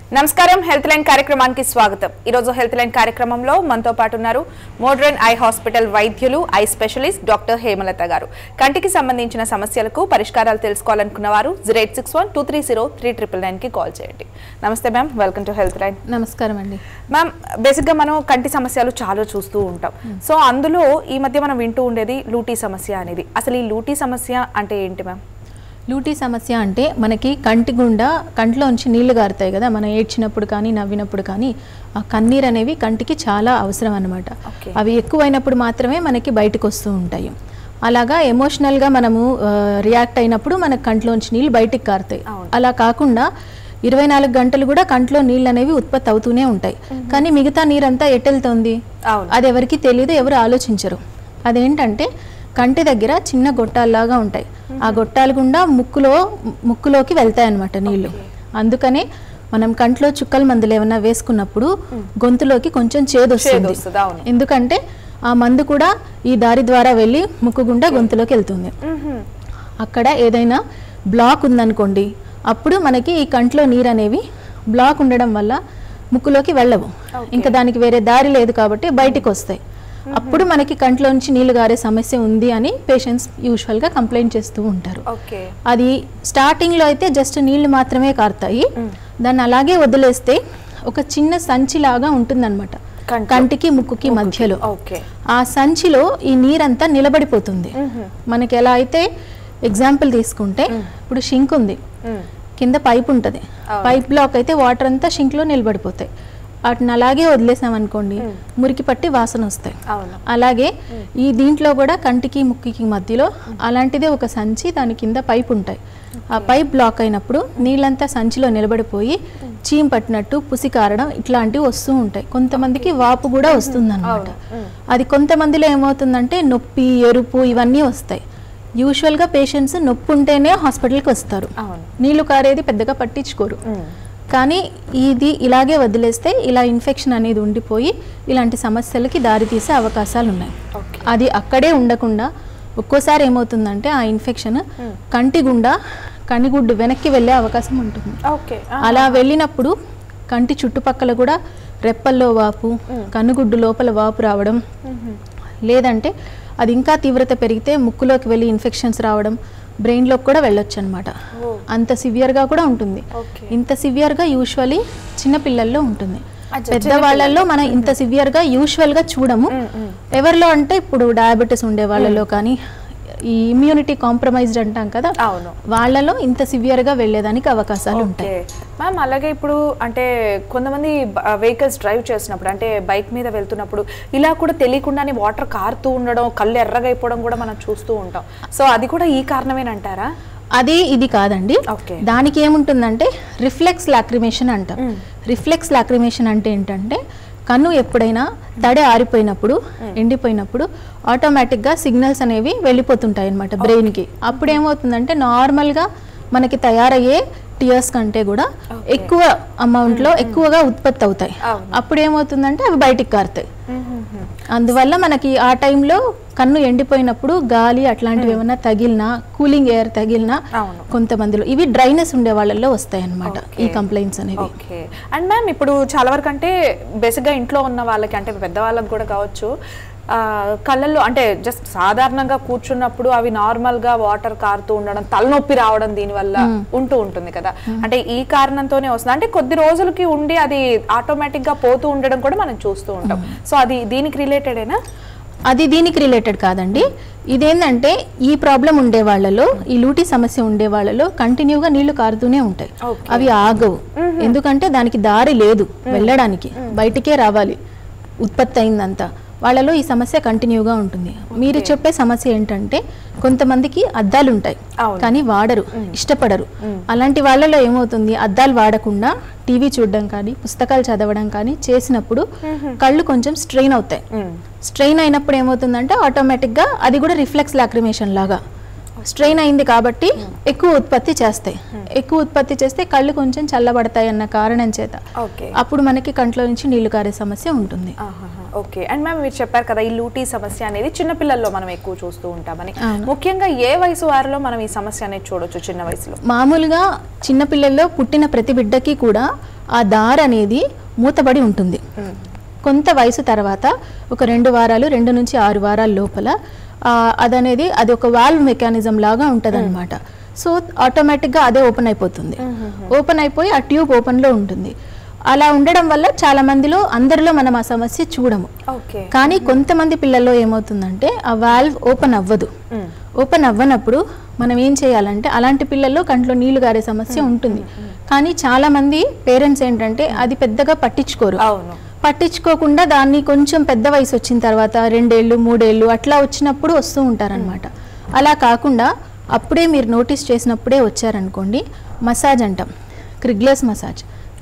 నమస్కారం health line కార్యక్రమానికి స్వాగతం ఈ రోజు హెల్త్ లైన్ కార్యక్రమంలో మనతో పాటు ఉన్నారు మోడ్రన్ ఐ హాస్పిటల్ వైద్యులు eye specialist doctor Hemalatha garu కంటికి సంబంధించిన సమస్యలకు పరిష్కారాలు తెలుసుకోవాలనుకున్న వారు zero eight six one two three zero three triple nine కి కాల్ చేయండి నమస్తే ma'am welcome to health line నమస్కారం అండి మ్యామ్ బేసిక్గా మనం కంటి సమస్యలు చాలా చూస్తూ ఉంటాం సో అందులో ఈ మధ్య మనం వింటూ ఉండేది లూటీ సమస్య అనేది అసలు ఈ లూటీ సమస్య అంటే ఏంటి మ్యామ్ లూటీ సమస్య అంటే మనకి కంటి గుండా కంటిలోంచి నీళ్లు గారుతాయి కదా మనం ఏడ్చినప్పుడు కానీ నవ్వినప్పుడు కానీ ఆ కన్నీరు అనేవి కంటికి చాలా అవసరం అన్నమాట Okay. అవి ఎక్కువైనప్పుడు మాత్రమే మనకి బయటకు వస్తూ ఉంటాయి అలాగా ఎమోషనల్గా మనము రియాక్ట్ అయినప్పుడు మన కంటిలోంచి నీళ్ళు బయటికి కారుతాయి అవును. అలా కాకుండా ఇరవై నాలుగు గంటలు కూడా కంట్లో నీళ్ళు అనేవి ఉత్పత్తి అవుతూనే ఉంటాయి కానీ మిగతా నీరంతా ఎట్టెళ్తుంది అవును అది ఎవరికి తెలియదు ఎవరు ఆలోచించరు అదేంటంటే కంటి దగ్గర చిన్న గొట్టాల్లాగా ఉంటాయి ఆ గొట్టాలు గుండా ముక్కులో ముక్కులోకి వెళ్తాయి అన్నమాట నీళ్లు అందుకనే మనం కంట్లో చుక్కల మందులు ఏమైనా వేసుకున్నప్పుడు గొంతులోకి కొంచెం చేదు చేదు వస్తుంది వస్తుంది అవును ఎందుకంటే ఆ మందు కూడా ఈ దారి ద్వారా వెళ్ళి ముక్కు గుండా గొంతులోకి వెళ్తుంది మ్మ్హ్మ్. అక్కడ ఏదైనా బ్లాక్ ఉందనుకోండి అప్పుడు మనకి ఈ కంట్లో నీరు అనేవి బ్లాక్ ఉండడం వల్ల ముక్కులోకి వెళ్ళవు ఇంకా దానికి వేరే దారి లేదు కాబట్టి బయటికి వస్తాయి అప్పుడు మనకి కంట్లో నుంచి నీళ్లు గారే సమస్య ఉంది అని పేషెంట్స్ యూజువల్గా కంప్లైంట్ చేస్తూ ఉంటారు ఓకే అది స్టార్టింగ్లో అయితే జస్ట్ నీళ్లు మాత్రమే కారుతాయి దాన్ని అలాగే వదిలేస్తే ఒక చిన్న సంచిలాగా ఉంటుందన్నమాట కంట్లో. కంటికి ముక్కుకి మధ్యలో ఓకే ఆ సంచిలో ఈ నీరంతా నిలబడిపోతుంది మనకి ఎలా అయితే ఎగ్జాంపుల్ తీసుకుంటే ఇప్పుడు షింక్ ఉంది మ్మ్. కింద పైప్ ఉంటుంది పైప్ బ్లాక్ అయితే వాటర్ అంతా షింక్లో నిలబడిపోతాయి వాటిని అలాగే వదిలేసామనుకోండి మురికి పట్టి వాసన వస్తాయి అవును అలాగే ఈ దీంట్లో కూడా కంటికి ముక్కికి మధ్యలో అలాంటిదే ఒక సంచి దాని కింద పైప్ ఉంటాయి ఆ పైప్ బ్లాక్ అయినప్పుడు నీళ్ళంతా సంచిలో నిలబడిపోయి చీమ్ పట్టినట్టు పుసి కారడం ఇట్లాంటివి వస్తూ ఉంటాయి కొంతమందికి వాపు కూడా వస్తుందన్నమాట అది కొంతమందిలో ఏమవుతుందంటే నొప్పి ఎరుపు ఇవన్నీ వస్తాయి యూజువల్గా పేషెంట్స్ నొప్పి ఉంటేనే హాస్పిటల్కి వస్తారు అవును నీళ్లు కారేది పెద్దగా పట్టించుకోరు మ్మ్. కానీ ఇది ఇలాగే వదిలేస్తే ఇలా ఇన్ఫెక్షన్ అనేది ఉండిపోయి ఇలాంటి సమస్యలకి దారితీసే అవకాశాలు ఉన్నాయి ఓకే అది అక్కడే ఉండకుండా ఒక్కోసారి ఏమవుతుందంటే ఆ ఇన్ఫెక్షన్ కంటి గుండా కనిగుడ్డు వెనక్కి వెళ్ళే అవకాశం ఉంటుంది ఓకే అలా వెళ్ళినప్పుడు కంటి చుట్టుపక్కల కూడా రెప్పల్లో వాపు కనుగుడ్డు లోపల వాపు రావడం లేదంటే అది ఇంకా తీవ్రత పెరిగితే ముక్కులోకి వెళ్ళి ఇన్ఫెక్షన్స్ రావడం బ్రెయిన్లోకి కూడా వెళ్ళొచ్చు అనమాట ఓ. అంత సివియర్గా కూడా ఉంటుంది ఓకే ఇంత సివియర్గా యూజువలీ చిన్న పిల్లల్లో ఉంటుంది అచ్చా, పెద్దవాళ్ళల్లో మనం ఇంత సివియర్గా యూజువల్గా చూడము ఎవరిలో అంటే ఇప్పుడు డయాబెటీస్ ఉండే వాళ్ళలో కానీ ఈ ఇమ్యూనిటీ కాంప్రమైజ్డ్ అంటాం కదా అవును వాళ్ళలో ఇంత సివియర్గా వెళ్ళేదానికి అవకాశాలు ఉంటాయి ఓకే మ్యామ్ అలాగే ఇప్పుడు అంటే కొంతమంది వెహికల్స్ డ్రైవ్ చేసినప్పుడు అంటే బైక్ మీద వెళ్తున్నప్పుడు ఇలా కూడా తెలియకుండానే వాటర్ కారుతూ ఉండడం కళ్ళు ఎర్రగా అయిపోవడం కూడా మనం చూస్తూ ఉంటాం సో అది కూడా ఈ కారణమేనంటారా అది ఇది కాదండి ఓకే దానికి ఏముంటుందంటే రిఫ్లెక్స్ లాక్రిమేషన్ అంటాం రిఫ్లెక్స్ లాక్రిమేషన్ అంటే ఏంటంటే కన్ను ఎప్పుడైనా తడి ఆరిపోయినప్పుడు ఎండిపోయినప్పుడు ఆటోమేటిక్గా సిగ్నల్స్ అనేవి వెళ్ళిపోతుంటాయి అనమాట బ్రెయిన్కి అప్పుడు ఏమవుతుందంటే నార్మల్గా మనకి తయారయ్యే టియర్స్ కంటే కూడా ఎక్కువ అమౌంట్లో ఎక్కువగా ఉత్పత్తి అవుతాయి అవును. అప్పుడు ఏమవుతుందంటే అవి బయటికి కారుతాయి అందువల్ల మనకి ఆ టైంలో కన్ను ఎండిపోయినప్పుడు గాలి అట్లాంటివి ఏమైనా తగిలినా కూలింగ్ ఎయిర్ తగిలినా అవును కొంతమందిలో ఇవి డ్రైనెస్ ఉండే వాళ్ళల్లో వస్తాయి అన్నమాట ఈ కంప్లైంట్స్ అనేవి ఓకే అండ్ మ్యామ్ ఇప్పుడు చాలా వరకు అంటే బేసిక్గా ఇంట్లో ఉన్న వాళ్ళకి అంటే పెద్దవాళ్ళకి కూడా కావచ్చు ఆ, కళ్ళల్లో అంటే జస్ట్ సాధారణంగా కూర్చున్నప్పుడు అవి నార్మల్ గా వాటర్ కారుతూ ఉండడం తలనొప్పి రావడం దీనివల్ల ఉంటూ ఉంటుంది కదా అంటే ఈ కారణంతోనే వస్తుంది అంటే కొద్ది రోజులకి ఉండి అది ఆటోమేటిక్ గా పోతూ ఉండడం కూడా మనం చూస్తూ ఉంటాం సో అది దీనికి రిలేటెడేనా అది దీనికి రిలేటెడ్ కాదండి ఇదేంటంటే ఈ ప్రాబ్లం ఉండే వాళ్ళలో ఈ లూటీ సమస్య ఉండే వాళ్ళలో కంటిన్యూగా నీళ్లు కారుతూనే ఉంటాయి Okay. అవి ఆగవు ఎందుకంటే దానికి దారి లేదు వెళ్ళడానికి బయటికే రావాలి ఉత్పత్తి అయిందంతా వాళ్ళలో ఈ సమస్య కంటిన్యూగా ఉంటుంది మీరు చెప్పే సమస్య ఏంటంటే కొంతమందికి అద్దాలు ఉంటాయి అవును. కానీ వాడరు ఇష్టపడరు అలాంటి వాళ్ళలో ఏమవుతుంది అద్దాలు వాడకుండా టీవీ చూడడం కానీ పుస్తకాలు చదవడం కానీ చేసినప్పుడు కళ్ళు కొంచెం స్ట్రెయిన్ అవుతాయి స్ట్రెయిన్ అయినప్పుడు ఏమవుతుందంటే ఆటోమేటిక్గా అది కూడా రిఫ్లెక్స్ లాక్రిమేషన్ లాగా స్ట్రెయిన్ అయింది కాబట్టి ఎక్కువ ఉత్పత్తి చేస్తాయి ఎక్కువ ఉత్పత్తి చేస్తే కళ్ళు కొంచెం చల్లబడతాయి అన్న కారణం చేత ఓకే అప్పుడు మనకి కంట్లో నుంచి నీళ్లు కారే సమస్య ఉంటుంది ఓకే అండ్ మ్యామ్ మీరు చెప్పారు కదా ఈ లూటీ సమస్య అనేది చిన్నపిల్లల్లో మనం ఎక్కువ చూస్తూ ఉంటామని అవును. ముఖ్యంగా ఏ వయసు వారిలో మనం ఈ సమస్య అనేది చూడొచ్చు చిన్న వయసులో మామూలుగా చిన్నపిల్లల్లో పుట్టిన ప్రతి బిడ్డకి కూడా ఆ దార అనేది మూతబడి ఉంటుంది కొంత వయసు తర్వాత ఒక రెండు వారాలు రెండు నుంచి ఆరు వారాల లోపల ఆ, అదనేది అది ఒక వాల్వ్ మెకానిజం లాగా ఉంటుంది అనమాట సో ఆటోమేటిక్గా అదే ఓపెన్ అయిపోతుంది ఓపెన్ అయిపోయి ఆ ట్యూబ్ ఓపెన్లో ఉంటుంది అలా ఉండడం వల్ల చాలా మందిలో అందరిలో మనం ఆ సమస్య చూడము ఓకే కానీ కొంతమంది పిల్లల్లో ఏమవుతుందంటే ఆ వాల్వ్ ఓపెన్ అవ్వదు ఓపెన్ అవ్వనప్పుడు మనం ఏం చేయాలంటే అలాంటి పిల్లల్లో కంట్లో నీళ్లు గారే సమస్య ఉంటుంది కానీ చాలా మంది పేరెంట్స్ ఏంటంటే అది పెద్దగా పట్టించుకోరు అవును పట్టించుకోకుండా దాన్ని కొంచెం పెద్ద వయసు వచ్చిన తర్వాత రెండేళ్ళు మూడేళ్ళు అట్లా వచ్చినప్పుడు వస్తూ ఉంటారనమాట అలా కాకుండా అప్పుడే మీరు నోటీస్ చేసినప్పుడే వచ్చారనుకోండి మసాజ్ అంటాం క్రిగ్లర్స్ మసాజ్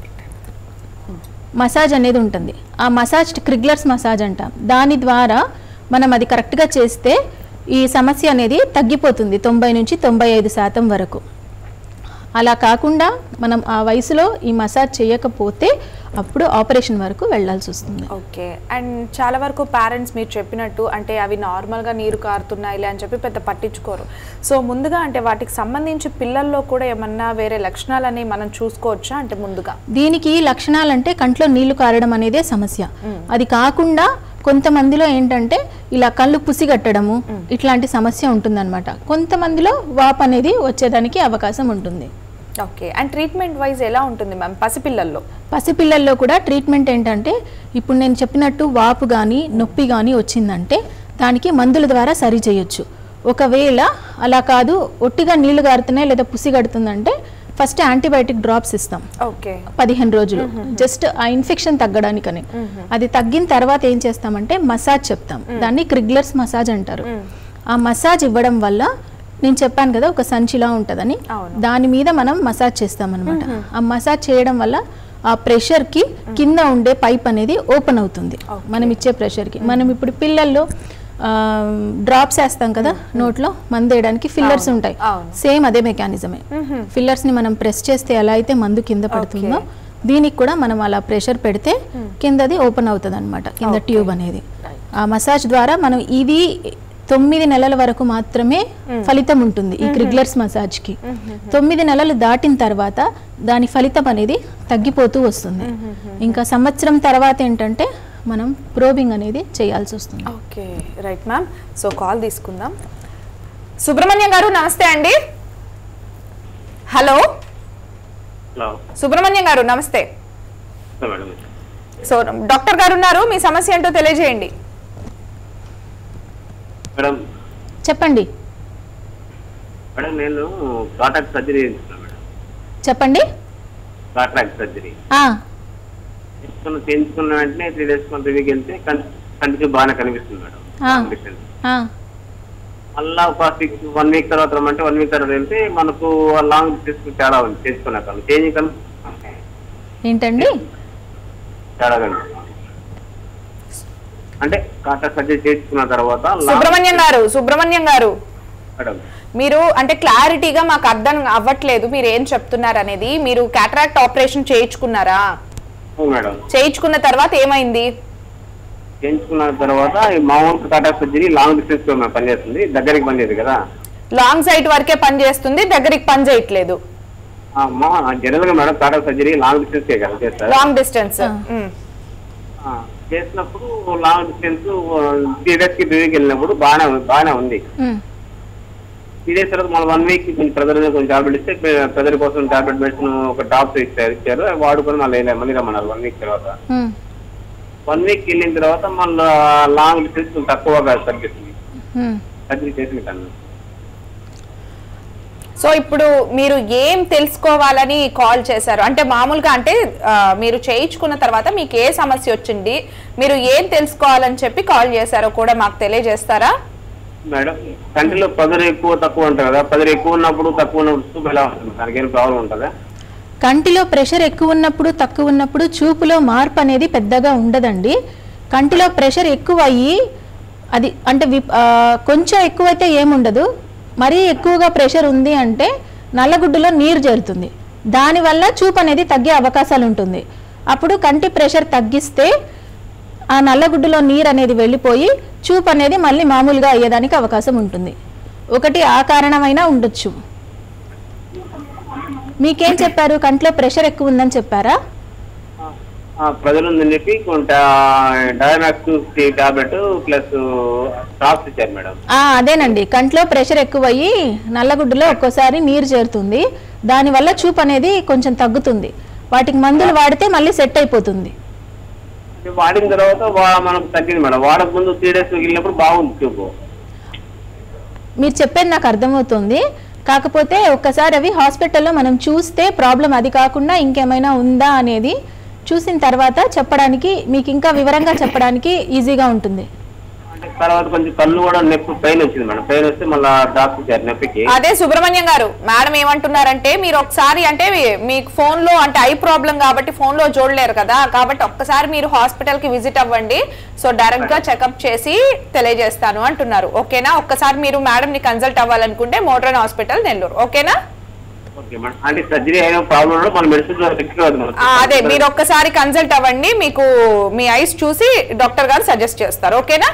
మసాజ్ అనేది ఉంటుంది ఆ మసాజ్ క్రిగ్లర్స్ మసాజ్ అంటాం దాని ద్వారా మనం అది కరెక్ట్గా చేస్తే ఈ సమస్య అనేది తగ్గిపోతుంది తొంభై నుంచి తొంభై ఐదు శాతం వరకు అలా కాకుండా మనం ఆ వయసులో ఈ మసాజ్ చేయకపోతే అప్పుడు ఆపరేషన్ వరకు వెళ్ళాల్సి వస్తుంది ఓకే అండ్ చాలా వరకు పేరెంట్స్ మీరు చెప్పినట్టు అంటే అవి నార్మల్గా నీరు కారుతున్నాయిలే అని చెప్పి పెద్ద పట్టించుకోరు సో ముందుగా అంటే వాటికి సంబంధించి పిల్లల్లో కూడా ఏమన్నా వేరే లక్షణాలని మనం చూసుకోవచ్చా అంటే ముందుగా దీనికి లక్షణాలంటే కంట్లో నీళ్లు కారడం అనేదే సమస్య అది కాకుండా కొంతమందిలో ఏంటంటే ఇలా కళ్ళు పుసిగట్టడము ఇట్లాంటి సమస్య ఉంటుందన్నమాట కొంతమందిలో వాప్ అనేది వచ్చేదానికి అవకాశం ఉంటుంది ఓకే అండ్ ట్రీట్మెంట్ వైజ్ ఎలా ఉంటుంది మ్యామ్ పసిపిల్లల్లో పసిపిల్లల్లో కూడా ట్రీట్మెంట్ ఏంటంటే ఇప్పుడు నేను చెప్పినట్టు వాపు కానీ నొప్పి కానీ వచ్చిందంటే దానికి మందుల ద్వారా సరి చేయొచ్చు ఒకవేళ అలా కాదు ఒట్టిగా నీళ్లు గారుతున్నాయి లేదా పుసి కడుతుందంటే ఫస్ట్ యాంటీబయాటిక్ డ్రాప్స్ ఇస్తాం ఓకే పదిహేను రోజులు జస్ట్ ఆ ఇన్ఫెక్షన్ తగ్గడానికని అది తగ్గిన తర్వాత ఏం చేస్తామంటే మసాజ్ చెప్తాం దాన్ని క్రిగ్లర్స్ మసాజ్ అంటారు ఆ మసాజ్ ఇవ్వడం వల్ల నేను చెప్పాను కదా ఒక సంచిలా ఉంటుందని అవును. దాని మీద మనం మసాజ్ చేస్తాం అనమాట ఆ మసాజ్ చేయడం వల్ల ఆ ప్రెషర్ కి కింద ఉండే పైప్ అనేది ఓపెన్ అవుతుంది మనం ఇచ్చే ప్రెషర్ కి మనం ఇప్పుడు పిల్లల్లో డ్రాప్స్ వేస్తాం కదా నోట్లో మందు వేయడానికి ఫిల్లర్స్ ఉంటాయి అవును. సేమ్ అదే మెకానిజమే ఫిల్లర్స్ ని మనం ప్రెస్ చేస్తే ఎలా అయితే మందు కింద పడుతుందో దీనికి కూడా మనం అలా ప్రెషర్ పెడితే కిందది ఓపెన్ అవుతుంది అనమాట కింద ట్యూబ్ అనేది ఆ మసాజ్ ద్వారా మనం ఇది తొమ్మిది నెలల వరకు మాత్రమే ఫలితం ఉంటుంది ఈ క్రిగ్లర్స్ మసాజ్ కి తొమ్మిది నెలలు దాటిన తర్వాత దాని ఫలితం అనేది తగ్గిపోతూ వస్తుంది ఇంకా సంవత్సరం తర్వాత ఏంటంటే మనం ప్రోబింగ్ అనేది చేయాల్సి వస్తుంది okay right ma'am so call తీసుకుందాం సుబ్రహ్మణ్యం గారు నమస్తే అండి హలో హలో సుబ్రహ్మణ్యం గారు నమస్తే మేడం సో డాక్టర్ గారు ఉన్నారు మీ సమస్య ఏంటో తెలియజేయండి మేడం చెప్పండి మేడం నేను కాటాక్ సర్జరీ చేయించుకున్నాను మేడం చెప్పండి కాట్రాక్ట్ సర్జరీ ఆ, చేయించుకున్న చేయించుకున్న వెంటనే త్రీ డేస్ కొంత రివ్యూకి వెళ్తే కంటిన్యూ బాగానే కనిపిస్తుంది మేడం ఆ. Long distance. ఆ, మళ్ళా ఒక సిక్స్ వన్ వీక్ తర్వాత రమ్మంటే వన్ వీక్ తర్వాత వెళ్తే మనకు లాంగ్ డిస్టెన్స్ తేడా ఉంది చేసుకున్నాక చేంజ్ కన్ ఏంటండి తేడా కనిపిస్తుంది అంటే కాటాక్ సర్జరీ చేయించుకున్న తర్వాత long- సుబ్రహ్మణ్యం గారు సుబ్రహ్మణ్యం గారు మేడం మీరు అంటే క్లారిటీగా మాకు అర్థం అవ్వట్లేదు మీరు ఏం చెప్తున్నారు అనేది మీరు క్యాటరాక్ట్ ఆపరేషన్ చేయించుకున్నారా అవును మేడం చేయించుకున్న తర్వాత ఏమైంది చేయించుకున్న తర్వాత ఈ మామూలు కాటాక్ సర్జరీ లాంగ్ డిస్టెన్స్ లో పనిచేస్తుంది దగ్గరికి పనిచేయదు కదా లాంగ్ సైట్ వరకే పని చేస్తుంది దగ్గరికి పని చేయట్లేదు ఆ, మా జనరల్ గా madam cataract surgery long distance కదా చేస్తారు లాంగ్ డిస్టెన్స్ ఆ, చేసినప్పుడు లాంగ్ డిస్టెన్స్ త్రీ డేస్ కి రివ్యూకి వెళ్ళినప్పుడు బాగానే ఉంది- బాగానే ఉంది ఉమ్, త్రీ డేస్ తర్వాత మళ్ళీ వన్ వీక్ కొంచెం ప్రెజర్ కొంచెం టాబ్లెట్ ఇస్తే ప్రెజర్ కోసం టాబ్లెట్ మెడిసిన్ ఒక డాక్టర్ ఇచ్చారు ఇచ్చారు అవి వాడుకొని మళ్ళీ వెళ్ళాం మళ్ళీ రమ్మన్నారు వన్ వీక్ తర్వాత ఉమ్, వన్ వీక్ వెళ్ళిన తర్వాత మళ్ళీ లాంగ్ డిస్టెన్స్ కొంచెం తక్కువగా తగ్గిస్తుంది ఉమ్. సర్జరీ చేసిన సో ఇప్పుడు మీరు ఏం తెలుసుకోవాలని కాల్ చేశారు అంటే మామూలుగా అంటే ఆ, మీరు చేయించుకున్న తర్వాత మీకు ఏ సమస్య వచ్చింది మీరు ఏం తెలుసుకోవాలని చెప్పి కాల్ చేశారో కూడా మాకు తెలియజేస్తారా మేడం కంటిలో పదరు ఎక్కువ తక్కువ ఉంటుంది కదా పదరు ఎక్కువ ఉన్నప్పుడు తక్కువ ఉన్నప్పుడు చూపు ఎలా ఉంటుంది దానికి ఏం ప్రాబ్లం ఉంటుందా కంటిలో ప్రెషర్ ఎక్కువ ఉన్నప్పుడు తక్కువ ఉన్నప్పుడు చూపులో మార్పు అనేది పెద్దగా ఉండదండి కంటిలో ప్రెషర్ ఎక్కువ అయ్యి అది అంటే విప్- ఆ, కొంచెం ఎక్కువైతే ఏముండదు మరీ ఎక్కువగా ప్రెషర్ ఉంది అంటే నల్లగుడ్డులో నీరు చేరుతుంది దానివల్ల చూపు అనేది తగ్గే అవకాశాలు ఉంటుంది అప్పుడు కంటి ప్రెషర్ తగ్గిస్తే ఆ నల్లగుడ్డులో నీరు అనేది వెళ్ళిపోయి చూపు అనేది మళ్ళీ మామూలుగా అయ్యేదానికి అవకాశం ఉంటుంది ఒకటి ఆ కారణమైనా ఉండొచ్చు మీకేం చెప్పారు కంట్లో ప్రెషర్ ఎక్కువ ఉందని చెప్పారా ఆ, ప్రజలు ఉందని చెప్పి కొంత డయామాక్స్ టాబ్లెట్ ప్లస్ డ్రాప్స్ ఇచ్చారు మేడం ఆ, అదేనండి కంట్లో ప్రెషర్ ఎక్కువయ్యి నల్లగుడ్డులో ఒక్కోసారి నీరు చేరుతుంది దానివల్ల చూపు అనేది కొంచెం తగ్గుతుంది వాటికి మందులు వాడితే మళ్ళీ సెట్ అయిపోతుంది అంటే వాడిన తర్వాత వా- మనకు తగ్గింది మేడం వాడక ముందు త్రీ డేస్ వెళ్ళినప్పుడు బాగుంది చూపు మీరు చెప్పేది నాకు అర్థమవుతుంది కాకపోతే ఒక్కసారి అవి హాస్పిటల్లో మనం చూస్తే ప్రాబ్లం అది కాకుండా ఇంకేమైనా ఉందా అనేది చూసిన తర్వాత చెప్పడానికి మీకు ఇంకా వివరంగా చెప్పడానికి ఈజీగా ఉంటుంది అంటే తర్వాత కొంచెం కళ్ళు కూడా నొప్పి పెయిన్ వచ్చింది మేడం పెయిన్ వస్తే మళ్ళీ డ్రాప్స్ ఇచ్చారు నొప్పికి అదే సుబ్రహ్మణ్యం గారు మేడం ఏమంటున్నారంటే మీరు ఒకసారి అంటే మీ- మీకు ఫోన్ లో అంటే ఐ ప్రాబ్లం కాబట్టి ఫోన్ లో చూడలేరు కదా కాబట్టి ఒక్కసారి మీరు హాస్పిటల్ కి విజిట్ అవ్వండి సో డైరెక్ట్ గా చెకప్ చేసి తెలియజేస్తాను అంటున్నారు ఓకేనా ఒక్కసారి మీరు మేడం ని కన్సల్ట్ అవ్వాలనుకుంటే మోడ్రన్ హాస్పిటల్ నెల్లూరు ఓకేనా ఓకే మేడం అంటే సర్జరీ అయిన ప్రాబ్లం కూడా మన మెడిసిన్ ఎక్కిపోదు మేడం ఆ, అదే మీరు ఒక్కసారి కన్సల్ట్ అవ్వండి మీకు మీ ఐస్ చూసి డాక్టర్ గారు సజెస్ట్ చేస్తారు ఓకేనా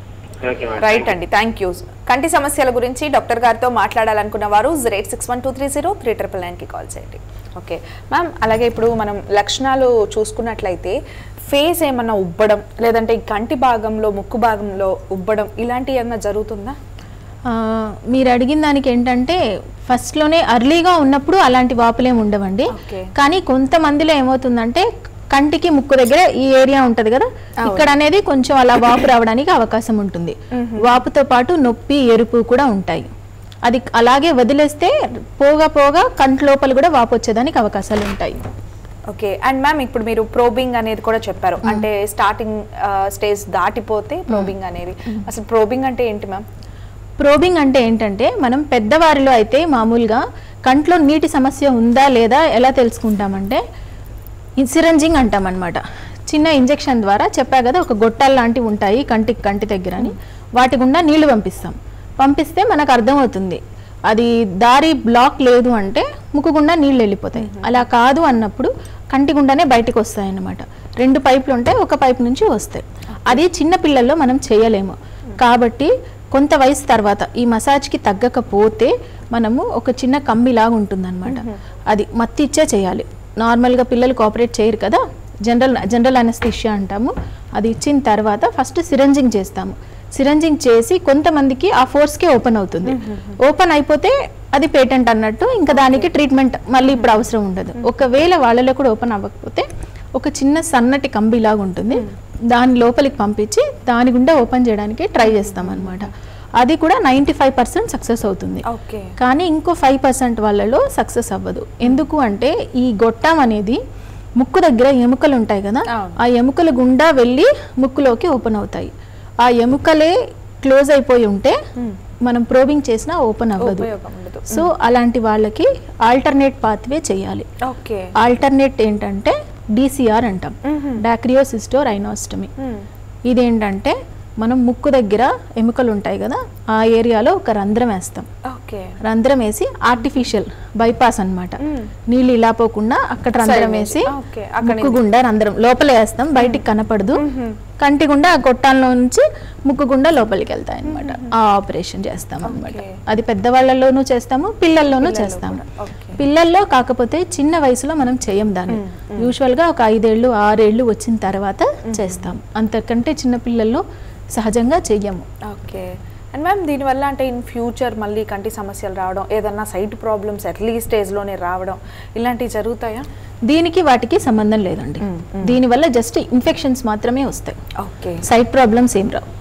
ఓకే మేడం రైట్ అండి థ్యాంక్ యూ కంటి సమస్యల గురించి డాక్టర్ గారితో మాట్లాడాలనుకున్న వారు eight six one two three zero three triple నైన్కి కాల్ చేయండి ఓకే మ్యామ్ అలాగే ఇప్పుడు మనం లక్షణాలు చూసుకున్నట్లయితే ఫేస్ ఏమన్నా ఉబ్బడం లేదంటే ఈ కంటి భాగంలో ముక్కు భాగంలో ఉబ్బడం ఇలాంటివి ఏమన్నా జరుగుతుందా ఆ, మీరు అడిగిన దానికి ఏంటంటే ఫస్ట్లోనే అర్లీగా ఉన్నప్పుడు అలాంటి వాపులేం ఉండవండి Okay. కానీ కొంతమందిలో ఏమవుతుందంటే కంటికి ముక్కు దగ్గర ఈ ఏరియా ఉంటది కదా ఇక్కడ అనేది కొంచెం అలా వాపు రావడానికి అవకాశం ఉంటుంది వాపుతో పాటు నొప్పి ఎరుపు కూడా ఉంటాయి అది అలాగే వదిలేస్తే పోగా పోగా కంటి లోపల కూడా వాపు వచ్చేదానికి అవకాశాలు ఉంటాయి ఓకే అండ్ మ్యామ్ ఇప్పుడు మీరు ప్రోబింగ్ అనేది కూడా చెప్పారు అంటే స్టార్టింగ్ స్టేజ్ దాటిపోతే ప్రోబింగ్ అనేది అసలు ప్రోబింగ్ అంటే ఏంటి మ్యామ్ ప్రోబింగ్ అంటే ఏంటంటే మనం పెద్దవారిలో అయితే మామూలుగా కంట్లో నీటి సమస్య ఉందా లేదా ఎలా తెలుసుకుంటామంటే సిరంజింగ్ అంటాం అనమాట చిన్న ఇంజెక్షన్ ద్వారా చెప్పా కదా ఒక గొట్టాలు లాంటివి ఉంటాయి కంటికి కంటి దగ్గర అని వాటి గుండా నీళ్లు పంపిస్తాం పంపిస్తే మనకు అర్థమవుతుంది అది దారి బ్లాక్ లేదు అంటే ముక్కు గుండా నీళ్ళు వెళ్ళిపోతాయి అలా కాదు అన్నప్పుడు కంటి గుండానే బయటకు వస్తాయి అన్నమాట రెండు పైపులు ఉంటాయి ఒక పైపు నుంచి వస్తాయి అది చిన్న పిల్లల్లో మనం చేయలేము కాబట్టి కొంత వయసు తర్వాత ఈ మసాజ్కి తగ్గకపోతే మనము ఒక చిన్న కంబిలాగా ఉంటుందన్నమాట అది మత్తి ఇచ్చే చేయాలి నార్మల్గా పిల్లలు కోఆపరేట్ చేయరు కదా జనరల్ జనరల్ అనస్థిషియా అంటాము అది ఇచ్చిన తర్వాత ఫస్ట్ సిరంజింగ్ చేస్తాము సిరంజింగ్ చేసి కొంతమందికి ఆ ఫోర్స్కే ఓపెన్ అవుతుంది ఓపెన్ అయిపోతే అది పేటెంట్ అన్నట్టు ఇంకా దానికి ట్రీట్మెంట్ మళ్ళీ ఇప్పుడు అవసరం ఉండదు ఒకవేళ వాళ్ళలో కూడా ఓపెన్ అవ్వకపోతే ఒక చిన్న సన్నటి కంబిలాగా ఉంటుంది దాని లోపలికి పంపించి దాని గుండా ఓపెన్ చేయడానికి ట్రై చేస్తాం అనమాట అది కూడా నైంటీ ఫైవ్ పర్సెంట్ సక్సెస్ అవుతుంది ఓకే కానీ ఇంకో ఫైవ్ పర్సెంట్ వాళ్ళలో సక్సెస్ అవ్వదు ఎందుకు అంటే ఈ గొట్టం అనేది ముక్కు దగ్గర ఎముకలు ఉంటాయి కదా అవును. ఆ ఎముకల గుండా వెళ్ళి ముక్కులోకి ఓపెన్ అవుతాయి ఆ ఎముకలే క్లోజ్ అయిపోయి ఉంటే మనం ప్రోబింగ్ చేసినా ఓపెన్ అవ్వదు ఉపయోగం ఉండదు సో అలాంటి వాళ్ళకి ఆల్టర్నేట్ పాత్వే చేయాలి ఓకే ఆల్టర్నేట్ ఏంటంటే డిసిఆర్ అంటాం డాక్రియోసిస్టో రైనోస్టమీ ఇదేంటంటే మనం ముక్కు దగ్గర ఎముకలు ఉంటాయి కదా ఆ ఏరియాలో ఒక రంధ్రం వేస్తాం ఓకే రంధ్రం వేసి ఆర్టిఫిషియల్ బైపాస్ అన్నమాట నీళ్ళు ఇలా పోకుండా అక్కడ రంధ్రం వేసి ఓకే, అక్కడ ముక్కు గుండా రంధ్రం లోపల వేస్తాం బయటికి కనపడదు కంటి గుండా ఆ గొట్టాల్లో నుంచి ముక్కు గుండా లోపలికి వెళ్తాయి అనమాట ఆ ఆపరేషన్ చేస్తాం అనమాట ఓకే. అది పెద్దవాళ్ళలోనూ చేస్తాము పిల్లల్లోనూ చేస్తాము ఓకే పిల్లల్లో కాకపోతే చిన్న వయసులో మనం చేయం దాన్ని యూజువల్గా ఒక ఐదేళ్ళు ఆరేళ్ళు వచ్చిన తర్వాత చేస్తాం అంతకంటే చిన్న పిల్లల్లో సహజంగా చెయ్యము ఓకే అండ్ మ్యామ్ దీనివల్ల అంటే ఇన్ ఫ్యూచర్ మళ్ళీ కంటి సమస్యలు రావడం ఏదన్నా సైట్ ప్రాబ్లమ్స్ ఎర్లీ స్టేజ్లోనే రావడం ఇలాంటివి జరుగుతాయా దీనికి వాటికి సంబంధం లేదండి దీనివల్ల జస్ట్ ఇన్ఫెక్షన్స్ మాత్రమే వస్తాయి ఓకే సైట్ ప్రాబ్లమ్స్ ఏం రావు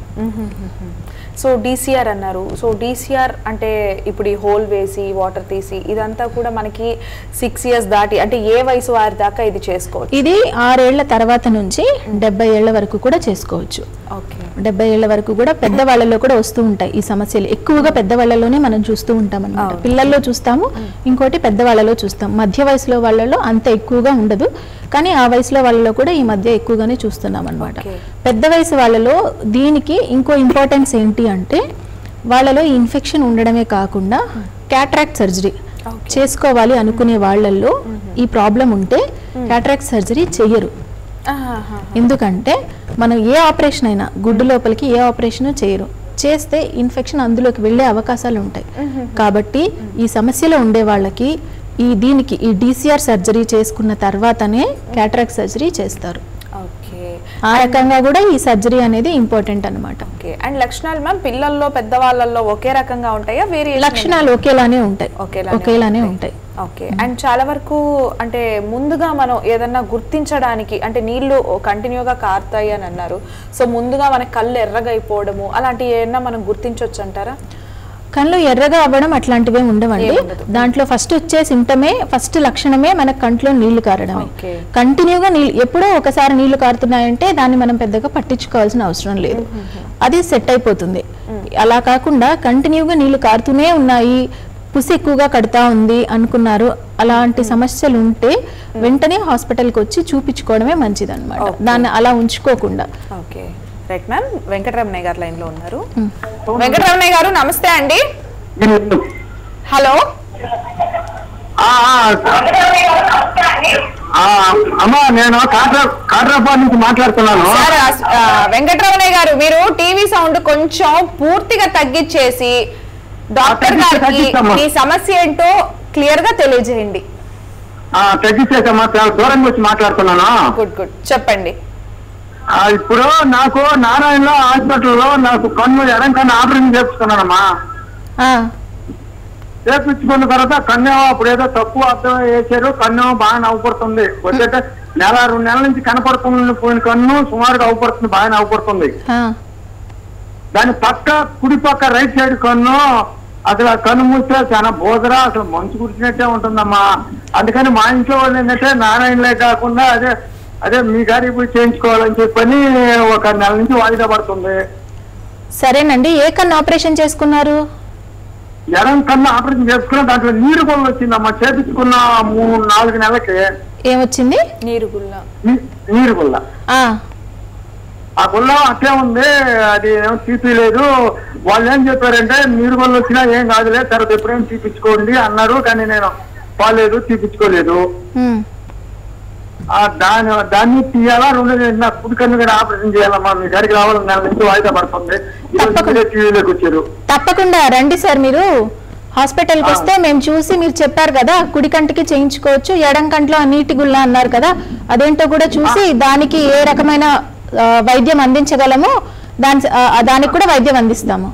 సో డీసీఆర్ అన్నారు సో డీసీఆర్ అంటే ఇప్పుడు ఈ హోల్ వేసి వాటర్ తీసి ఇదంతా కూడా మనకి సిక్స్ ఇయర్స్ దాటి అంటే ఏ వయసు వారి దాకా ఇది చేసుకోవచ్చు ఇది ఆరేళ్ల తర్వాత నుంచి డెబ్బై ఏళ్ల వరకు కూడా చేసుకోవచ్చు ఓకే డెబ్బై ఏళ్ల వరకు కూడా పెద్దవాళ్ళలో కూడా వస్తూ ఉంటాయి ఈ సమస్యలు ఎక్కువగా పెద్దవాళ్ళలోనే మనం చూస్తూ ఉంటాం అనమాట పిల్లల్లో చూస్తాము ఇంకోటి పెద్దవాళ్ళలో చూస్తాం మధ్య వయసులో వాళ్ళలో అంత ఎక్కువగా ఉండదు కానీ ఆ వయసులో వాళ్ళలో కూడా ఈ మధ్య ఎక్కువగానే చూస్తున్నాం అనమాట Okay. పెద్ద వయసు వాళ్ళలో దీనికి ఇంకో ఇంపార్టెన్స్ ఏంటి అంటే వాళ్ళలో ఈ ఇన్ఫెక్షన్ ఉండడమే కాకుండా క్యాట్రాక్ట్ సర్జరీ చేసుకోవాలి అనుకునే వాళ్ళల్లో ఈ ప్రాబ్లం ఉంటే క్యాట్రాక్ట్ సర్జరీ చెయ్యరు ఆహాహా. ఎందుకంటే మనం ఏ ఆపరేషన్ అయినా గుడ్డు లోపలికి ఏ ఆపరేషన్ చేయరు చేస్తే ఇన్ఫెక్షన్ అందులోకి వెళ్ళే అవకాశాలు ఉంటాయి కాబట్టి ఈ సమస్యలో ఉండే వాళ్ళకి ఈ దీనికి ఈ డీసీఆర్ సర్జరీ చేసుకున్న తర్వాతనే క్యాట్రాక్ట్ సర్జరీ చేస్తారు ఓకే ఆ రకంగా కూడా ఈ సర్జరీ అనేది ఇంపార్టెంట్ అన్నమాట ఓకే అండ్ లక్షణాలు మ్యామ్ పిల్లల్లో పెద్దవాళ్ళల్లో ఒకే రకంగా ఉంటాయా వేరే లక్షణాలు ఒకేలానే ఉంటాయి ఒకేలానే ఒకేలానే ఉంటాయి ఓకే అండ్ చాలా వరకు అంటే ముందుగా మనం ఏదన్నా గుర్తించడానికి అంటే నీళ్లు కంటిన్యూగా కారుతాయి అని అన్నారు సో ముందుగా మన కళ్ళు ఎర్రగా అయిపోవడము అలాంటివి ఏమన్నా మనం గుర్తించవచ్చు అంటారా కళ్ళు ఎర్రగా అవ్వడం అట్లాంటివే ఉండవండి ఏముండదు. దాంట్లో ఫస్ట్ వచ్చే సిమ్టమే ఫస్ట్ లక్షణమే మన కంట్లో నీళ్లు కారడమే ఓకే. కంటిన్యూగా నీళ్ళు ఎప్పుడో ఒకసారి నీళ్లు కారుతున్నాయంటే దాన్ని మనం పెద్దగా పట్టించుకోవాల్సిన అవసరం లేదు అది సెట్ అయిపోతుంది అలా కాకుండా కంటిన్యూగా నీళ్లు కారుతూనే ఉన్నాయి పుసి ఎక్కువగా కడతా ఉంది అనుకున్నారు అలాంటి సమస్యలు ఉంటే వెంటనే హాస్పిటల్కి వచ్చి చూపించుకోవడమే మంచిది అనమాట ఓకే. దాన్ని అలా ఉంచుకోకుండా okay right ma'am Venkataramanaiah garu line లో ఉన్నారు వెంకటరమణయ్య గారు నమస్తే అండి హలో ఆ, ఆ, అమ్మా నేను కాట్రా కాట్రాపాడు నుంచి మాట్లాడుతున్నాను సార్ ఆ, వెంకటరమణయ్య గారు మీరు టీవీ సౌండ్ కొంచెం పూర్తిగా తగ్గించేసి డాక్టర్ తగ్గించి- గారికి తగ్గిస్తామా? మీ సమస్య ఏంటో క్లియర్ గా తెలియజేయండి ఆ, తగ్గించేసమ్మా చాలా దూరంగా వచ్చి మాట్లాడుతున్నాను గుడ్ గుడ్ చెప్పండి ఆ, ఇప్పుడు నాకు నారాయణలో హాస్పిటల్లో నాకు కన్ను ఎడం కన్ను ఆపరేషన్ చేపించుకున్నానమ్మా ఆ, చేపించుకున్న తర్వాత కన్ను అప్పుడు ఏదో తక్కువ అర్థం వేసారు కన్ను బాగా నవ్వుపడుతుంది వచ్చేట నెల రెండు నెలల నుంచి కనపడుతుంది పోయిన కన్ను సుమారుగా అవుపడుతుంది బాగా నవ్వుపడుతుంది ఆ, దాని పక్క కుడి పక్క రైట్ సైడ్ కన్ను అసలు ఆ కన్ను మూస్తే చాలా బోదరా అసలు మంచు కురిచినట్టే ఉంటుందమ్మా అందుకని మా ఇంట్లో వాళ్ళు ఏంటంటే నారాయణలే కాకుండా అదే అదే మీ గారికి పోయి చేయించుకోవాలని చెప్పని ఒక నెల నుంచి వాయిదా పడుతుంది సరేనండి ఏ కన్ను ఆపరేషన్ చేసుకున్నారు ఎడం కన్ను ఆపరేషన్ చేసుకున్న దాంట్లో నీరు కొలు వచ్చిందమ్మా చేపించుకున్న మూడు నాలుగు నెలలకి ఏమొచ్చింది నీరు గుల్ల నీ- నీరు గుల్ల ఆ, ఆ గుల్ల అట్లే ఉంది అది ఏం తీపి లేదు వాళ్ళు ఏం చెప్పారంటే నీరు వల్ల వచ్చినా ఏం కాదులే తర్వాత ఎప్పుడైనా తీపించుకోండి అన్నారు కానీ నేను పోలేదు తీపించుకోలేదు ఉమ్. ఆ దాని దాన్ని తీయాలా రెండు నా కుడి కన్ను కూడా ఆపరేషన్ చేయాలమ్మా మీ గారికి రావాలి నెల నుంచి వాయిదా పడుతుంది ఈరోజు తప్పకుండా. మీరే టీవీలోకి వచ్చారు తప్పకుండా రండి సార్ మీరు హాస్పిటల్కి వస్తే మేము చూసి మీరు చెప్పారు కదా కుడి కంటికి చేయించుకోవచ్చు ఎడం కంట్లో నీటి గుల్ల అన్నారు కదా అదేంటో కూడా చూసి దానికి ఏ రకమైన ఆ, వైద్యం అందించగలమో దాని ఆ, దానికి కూడా వైద్యం అందిస్తాము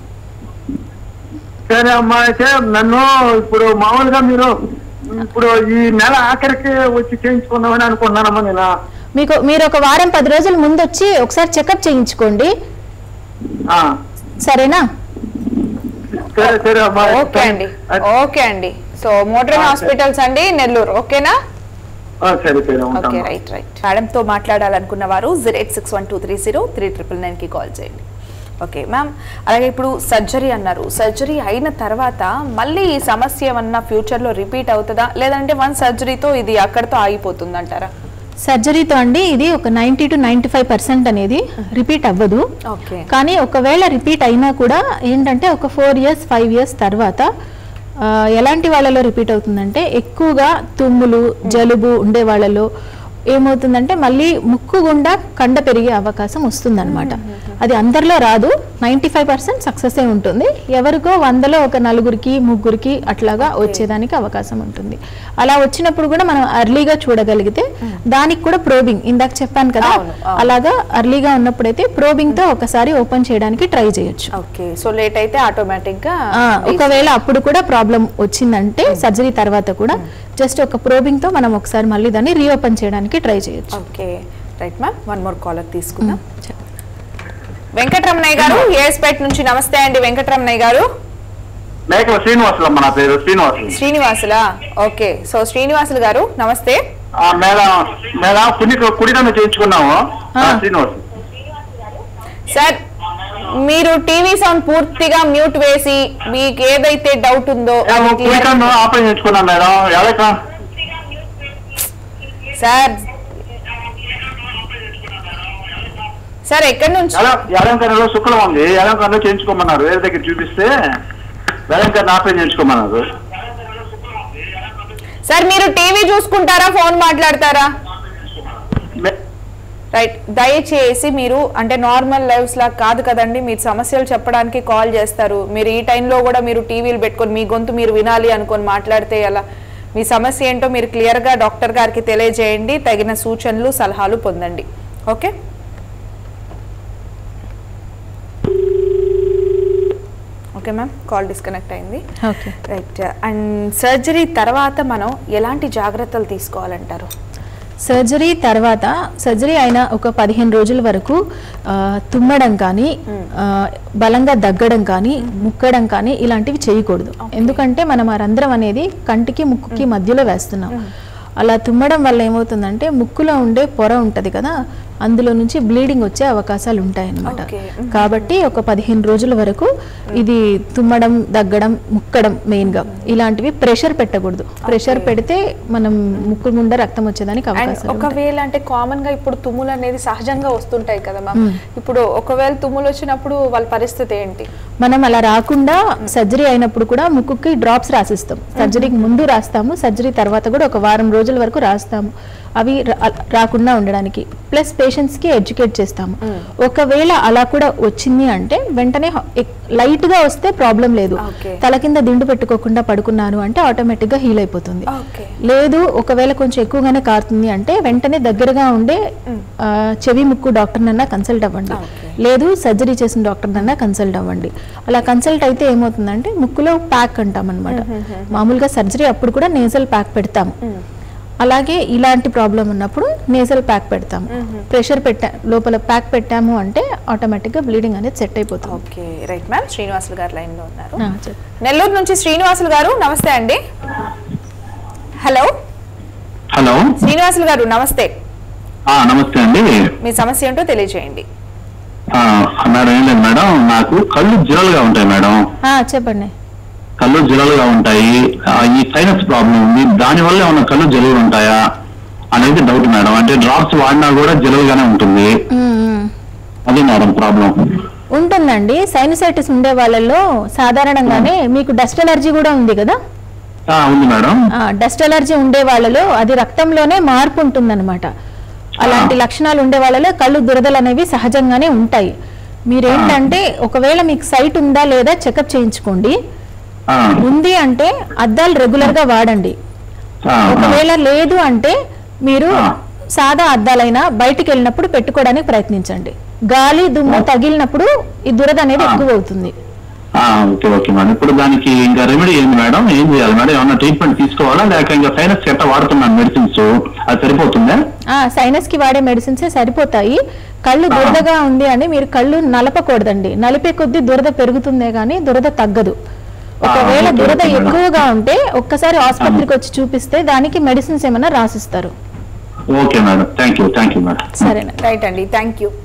సరే అమ్మా అయితే నన్ను ఇప్పుడు మామూలుగా మీరు ఇప్పుడు ఈ నెల ఆఖరికి వచ్చి చేయించుకుందామని అనుకుంటున్నానమ్మా నేను మీకు మీరు ఒక వారం పది రోజుల ముందు వచ్చి ఒకసారి చెకప్ చేయించుకోండి ఆ, సరేనా సరే సరే అమ్మా ఓకే అండి అది- ఓకే అండి సో మోడ్రన్ ఆ, సరే. హాస్పిటల్స్ అండి నెల్లూరు ఓకేనా ఆ, సరే సరే ఓకే ఉంటాను రైట్ రైట్ మేడంతో మాట్లాడాలనుకున్న వారు zero eight six one two three zero three triple నైన్కి కాల్ చేయండి ఓకే మ్యామ్ అలాగే ఇప్పుడు సర్జరీ అన్నారు సర్జరీ అయిన తర్వాత మళ్ళీ ఈ సమస్య ఏమన్నా ఫ్యూచర్లో రిపీట్ అవుతుందా లేదంటే వన్ సర్జరీతో ఇది అక్కడితో ఆగిపోతుంది అంటారా సర్జరీతో అండి ఇది ఒక ninety to ninety five percent అనేది రిపీట్ అవ్వదు ఓకే కానీ ఒకవేళ రిపీట్ అయినా కూడా ఏంటంటే ఒక ఫోర్ ఇయర్స్ ఫైవ్ ఇయర్స్ తర్వాత ఆ, ఎలాంటి వాళ్ళలో రిపీట్ అవుతుందంటే ఎక్కువగా తుమ్ములు జలుబు ఉండే వాళ్ళలో ఏమవుతుందంటే మళ్ళీ ముక్కు గుండా కండ పెరిగే అవకాశం వస్తుందన్నమాట అది అందరిలో రాదు నైంటీ ఫైవ్ పర్సెంట్ సక్సెస్ ఉంటుంది ఎవరికో వందలో ఒక నలుగురికి ముగ్గురికి అట్లాగా వచ్చేదానికి అవకాశం ఉంటుంది అలా వచ్చినప్పుడు కూడా మనం అర్లీగా చూడగలిగితే దానికి కూడా ప్రోబింగ్ ఇందాక చెప్పాను కదా అవును, అవును. అలాగా అర్లీగా ఉన్నప్పుడైతే ప్రోబింగ్ తో ఒకసారి ఓపెన్ చేయడానికి ట్రై చేయొచ్చు ఓకే సో లేట్ అయితే ఆటోమేటిక్గా ఆ, ఒకవేళ అప్పుడు కూడా ప్రాబ్లం వచ్చిందంటే సర్జరీ తర్వాత కూడా జస్ట్ ఒక ప్రోబింగ్ తో మనం ఒకసారి మళ్ళీ దాన్ని రీఓపెన్ చేయడానికి ట్రై చేయొచ్చు okay right ma'am one more caller తీసుకుందాం వెంకటరమణయ్య గారు ఏఎస్పేట్ నుంచి నమస్తే అండి వెంకటరమణయ్య గారు మేకల శ్రీనివాసులు అమ్మ నా పేరు శ్రీనివాసులు శ్రీనివాసులా ఓకే సో శ్రీనివాసులు గారు నమస్తే ఆ, మేడం మేడం కుడి కుడికన్ను చేయించుకున్నాము ఆ, ఆ. శ్రీనివాసులు సార్ మీరు టీవీ సౌండ్ పూర్తిగా మ్యూట్ వేసి మీకు ఏదైతే డౌట్ ఉందో అది ఏమో clear- కుడికన్ను ఆపరేషన్ చేయించుకున్నాం మేడం ఎలా సార్ సార్ ఎక్కడి నుంచి ఎలంకరణలో శుక్లం ఉంది ఎలంకరణలో చేయించుకోమన్నారు వేరే దగ్గర చూపిస్తే ఎలంకరణ ఆపరేషన్ చేయించుకోమన్నారు సార్ మీరు టీవీ చూసుకుంటారా ఫోన్ మాట్లాడతారా మె- రైట్ దయచేసి మీరు అంటే నార్మల్ లైవ్స్ లా కాదు కదండి మీరు సమస్యలు చెప్పడానికి కాల్ చేస్తారు మీరు ఈ టైంలో కూడా మీరు టీవీలు పెట్టుకొని మీ గొంతు మీరు వినాలి అనుకొని మాట్లాడితే ఎలా మీ సమస్య ఏంటో మీరు క్లియర్గా డాక్టర్ గారికి తెలియజేయండి తగిన సూచనలు సలహాలు పొందండి okay okay ma'am call disconnect అయింది ఓకే రైట్ అండ్ సర్జరీ తర్వాత మనం ఎలాంటి జాగ్రత్తలు తీసుకోవాలంటారు సర్జరీ తర్వాత సర్జరీ అయిన ఒక పదిహేను రోజుల వరకు ఆ, తుమ్మడం కానీ ఆ, బలంగా దగ్గడం కానీ ముక్కడం కానీ ఇలాంటివి చేయకూడదు ఎందుకంటే మనం ఆ రంధ్రం అనేది కంటికి ముక్కుకి మధ్యలో వేస్తున్నాం అలా తుమ్మడం వల్ల ఏమవుతుందంటే ముక్కులో ఉండే పొర ఉంటది కదా అందులో నుంచి బ్లీడింగ్ వచ్చే అవకాశాలు ఉంటాయన్నమాట Okay. కాబట్టి ఒక పదిహేను రోజుల వరకు ఇది తుమ్మడం దగ్గడం ముక్కడం మెయిన్ గా ఇలాంటివి ప్రెషర్ పెట్టకూడదు ప్రెషర్ పెడితే మనం ముక్కు గుండా రక్తం వచ్చేదానికి అండ్ అవకాశం ఒకవేళ అంటే కామన్ గా ఇప్పుడు తుమ్ములు అనేది సహజంగా వస్తుంటాయి కదా మ్యామ్ ఇప్పుడు ఒకవేళ తుమ్ములు వచ్చినప్పుడు వాళ్ళ పరిస్థితి ఏంటి మనం అలా రాకుండా సర్జరీ అయినప్పుడు కూడా ముక్కుకి డ్రాప్స్ రాసిస్తాం సర్జరీకి ముందు రాస్తాము సర్జరీ తర్వాత కూడా ఒక వారం రోజుల వరకు రాస్తాము అవి రా- రాకుండా ఉండడానికి ప్లస్ పేషెంట్స్ కి ఎడ్యుకేట్ చేస్తాము ఒకవేళ అలా కూడా వచ్చింది అంటే వెంటనే లైట్ గా వస్తే ప్రాబ్లం లేదు Okay. తల కింద దిండు పెట్టుకోకుండా పడుకున్నాను అంటే ఆటోమేటిక్ గా హీల్ అయిపోతుంది ఓకే లేదు ఒకవేళ కొంచెం ఎక్కువగానే కారుతుంది అంటే వెంటనే దగ్గరగా ఉండే ఆ, చెవి ముక్కు డాక్టర్ నన్నా కన్సల్ట్ అవ్వండి లేదు సర్జరీ చేసిన డాక్టర్ నన్నా కన్సల్ట్ అవ్వండి అలా కన్సల్ట్ అయితే ఏమవుతుందంటే ముక్కులో ప్యాక్ అంటాం అనమాట మామూలుగా సర్జరీ అప్పుడు కూడా నేజల్ ప్యాక్ పెడతాము అలాగే ఇలాంటి ప్రాబ్లం ఉన్నప్పుడు నేజల్ ప్యాక్ పెడతాము ప్రెషర్ పెట్టా లోపల ప్యాక్ పెట్టాము అంటే ఆటోమేటిక్గా బ్లీడింగ్ అనేది సెట్ అయిపోతుంది ఓకే రైట్ మ్యామ్ శ్రీనివాసులు గారు లైన్ లో ఉన్నారు ఆ, చెప్పు. నెల్లూరు నుంచి శ్రీనివాసులు గారు నమస్తే అండి హలో హలో శ్రీనివాసులు గారు నమస్తే ఆ, నమస్తే అండి మీ సమస్య ఏంటో తెలియజేయండి ఆ, మేడం ఏం లేదు మేడం నాకు కళ్ళు జిరలుగా ఉంటాయి మేడం ఆ, చెప్పండి కళ్ళు జిరలుగా ఉంటాయి ఆ, ఈ సైనస్ ప్రాబ్లం ఉంది దాని వల్ల ఏమన్నా కళ్ళు జలుబు ఉంటాయా అనేది డౌట్ మేడం అంటే డ్రాప్స్ వాడినా కూడా జలుబుగానే ఉంటుంది ఉమ్, ఉమ్. అదే మేడం ప్రాబ్లం ఉంటుందండి సైనసైటిస్ ఉండే వాళ్ళల్లో సాధారణంగానే మీకు డస్ట్ ఎలర్జీ కూడా ఉంది కదా ఆ, ఉంది మేడం డస్ట్ ఎలర్జీ ఉండే వాళ్ళలో అది రక్తంలోనే మార్పు ఉంటుందన్నమాట అలాంటి లక్షణాలు ఉండే వాళ్ళలో కళ్ళు దురదలు అనేవి సహజంగానే ఉంటాయి మీరేంటంటే ఒకవేళ మీకు సైట్ ఉందా లేదా చెకప్ చేయించుకోండి ఆ, ఉంది అంటే అద్దాలు రెగ్యులర్ గా వాడండి ఆ, ఆ. ఒకవేళ లేదు అంటే మీరు ఆ. సాదా అద్దాలైనా బయటికి వెళ్ళినప్పుడు పెట్టుకోవడానికి ప్రయత్నించండి గాలి దుమ్ము తగిలినప్పుడు ఈ దురద అనేది ఆ. ఎక్కువ అవుతుంది ఆ, ఓకే ఓకే మేడం ఇప్పుడు దానికి ఇంకా రెమెడీ ఏంది మేడం ఏం చేయాలి మేడం ఏమన్నా ట్రీట్మెంట్ తీసుకోవాలా లేక ఇంకా సైనస్ ఎట్ట వాడుతున్నాను మెడిసిన్స్ అది సరిపోతుందా ఆ సైనస్ కి వాడే మెడిసిన్సే సరిపోతాయి కళ్ళు ఆ. దురదగా ఉంది అని మీరు కళ్ళు నలపకూడదండి నలిపే కొద్దీ దురద పెరుగుతుందే కానీ దురద తగ్గదు ఒకవేళ ఓకే, దురద ఓకే మేడం. ఎక్కువగా ఉంటే ఒక్కసారి ఆసుపత్రికి వచ్చి చూపిస్తే దానికి మెడిసిన్స్ ఏమైనా రాసిస్తారు okay madam thank you thank you madam సరేనా రైట్ అండి థ్యాంక్ యూ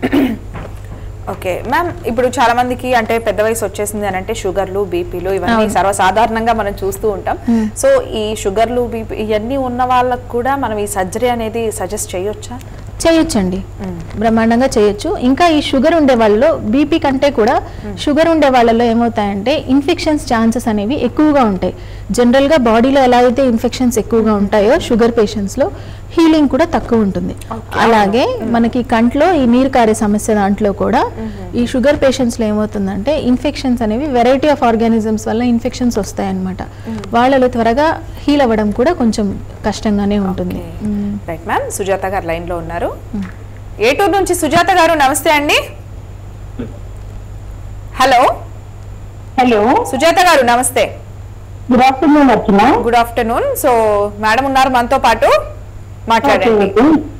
ఓకే మ్యామ్ ఇప్పుడు చాలా మందికి అంటే పెద్ద వయసు వచ్చేసింది అని అంటే షుగర్లు బీపీలు ఇవన్నీ అవును. సర్వసాధారణంగా మనం చూస్తూ ఉంటాం సో ఈ షుగర్లు బీపీ ఇవన్నీ ఉన్న వాళ్ళకు కూడా మనం ఈ సర్జరీ అనేది సజెస్ట్ చేయొచ్చా చేయొచ్చండి బ్రహ్మాండంగా చేయొచ్చు ఇంకా ఈ షుగర్ ఉండే వాళ్ళలో బీపీ కంటే కూడా షుగర్ ఉండే వాళ్ళలో ఏమవుతాయంటే ఇన్ఫెక్షన్స్ ఛాన్సెస్ అనేవి ఎక్కువగా ఉంటాయి జనరల్గా బాడీలో ఎలా అయితే ఇన్ఫెక్షన్స్ ఎక్కువగా ఉంటాయో షుగర్ పేషెంట్స్లో హీలింగ్ కూడా తక్కువ ఉంటుంది అలాగే మనకి కంట్లో ఈ నీరు కారే సమస్య దాంట్లో కూడా ఈ షుగర్ పేషెంట్స్లో ఏమవుతుందంటే ఇన్ఫెక్షన్స్ అనేవి వెరైటీ ఆఫ్ ఆర్గానిజమ్స్ వల్ల ఇన్ఫెక్షన్స్ వస్తాయన్నమాట వాళ్ళలో త్వరగా హీల్ అవ్వడం కూడా కొంచెం కష్టంగానే ఉంటుంది మ్మ్. రైట్ మ్యామ్ సుజాత గారు లైన్ లో ఉన్నారు ఏటూరు నుంచి సుజాత గారు నమస్తే అండి హలో హలో సుజాత గారు నమస్తే గుడ్ ఆఫ్టర్నూన్ వచ్చిన గుడ్ ఆఫ్టర్నూన్ సో మేడం ఉన్నారు మనతో పాటు మాట్లాడండి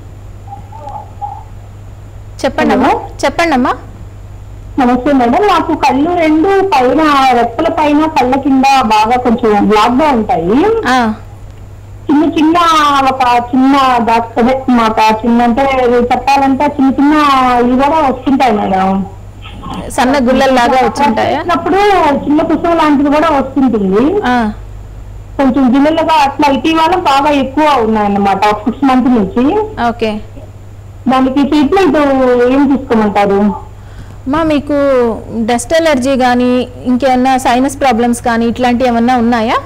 చెప్పండి అమ్మా చెప్పండి అమ్మా నమస్తే మేడం నాకు కళ్ళు రెండు పైన రెప్పల పైన కళ్ళ కింద బాగా కొంచెం బ్లాక్ గా ఉంటాయి ఆ, చిన్న చిన్న ఒక చిన్న డాక్టర్ అదే మాట చిన్న అంటే చెప్పాలంటే చిన్న చిన్న ఇవి కూడా వస్తుంటాయి మేడం సన్న గుల్లల్లాగా వచ్చింటాయా వచ్చినప్పుడు చిన్న కుసం లాంటిది కూడా వస్తుంటుంది ఆ, కొంచెం గిన్నెలుగా అట్లా ఇటీవల బాగా ఎక్కువ ఉన్నాయన్నమాట ఒక సిక్స్ మంత్ నుంచి ఓకే దానికి ట్రీట్మెంట్ ఏం తీసుకోమంటారు మా మీకు డస్ట్ ఎలర్జీ కానీ ఇంకేమన్నా సైనస్ ప్రాబ్లమ్స్ కానీ ఇట్లాంటివి ఏమన్నా ఉన్నాయా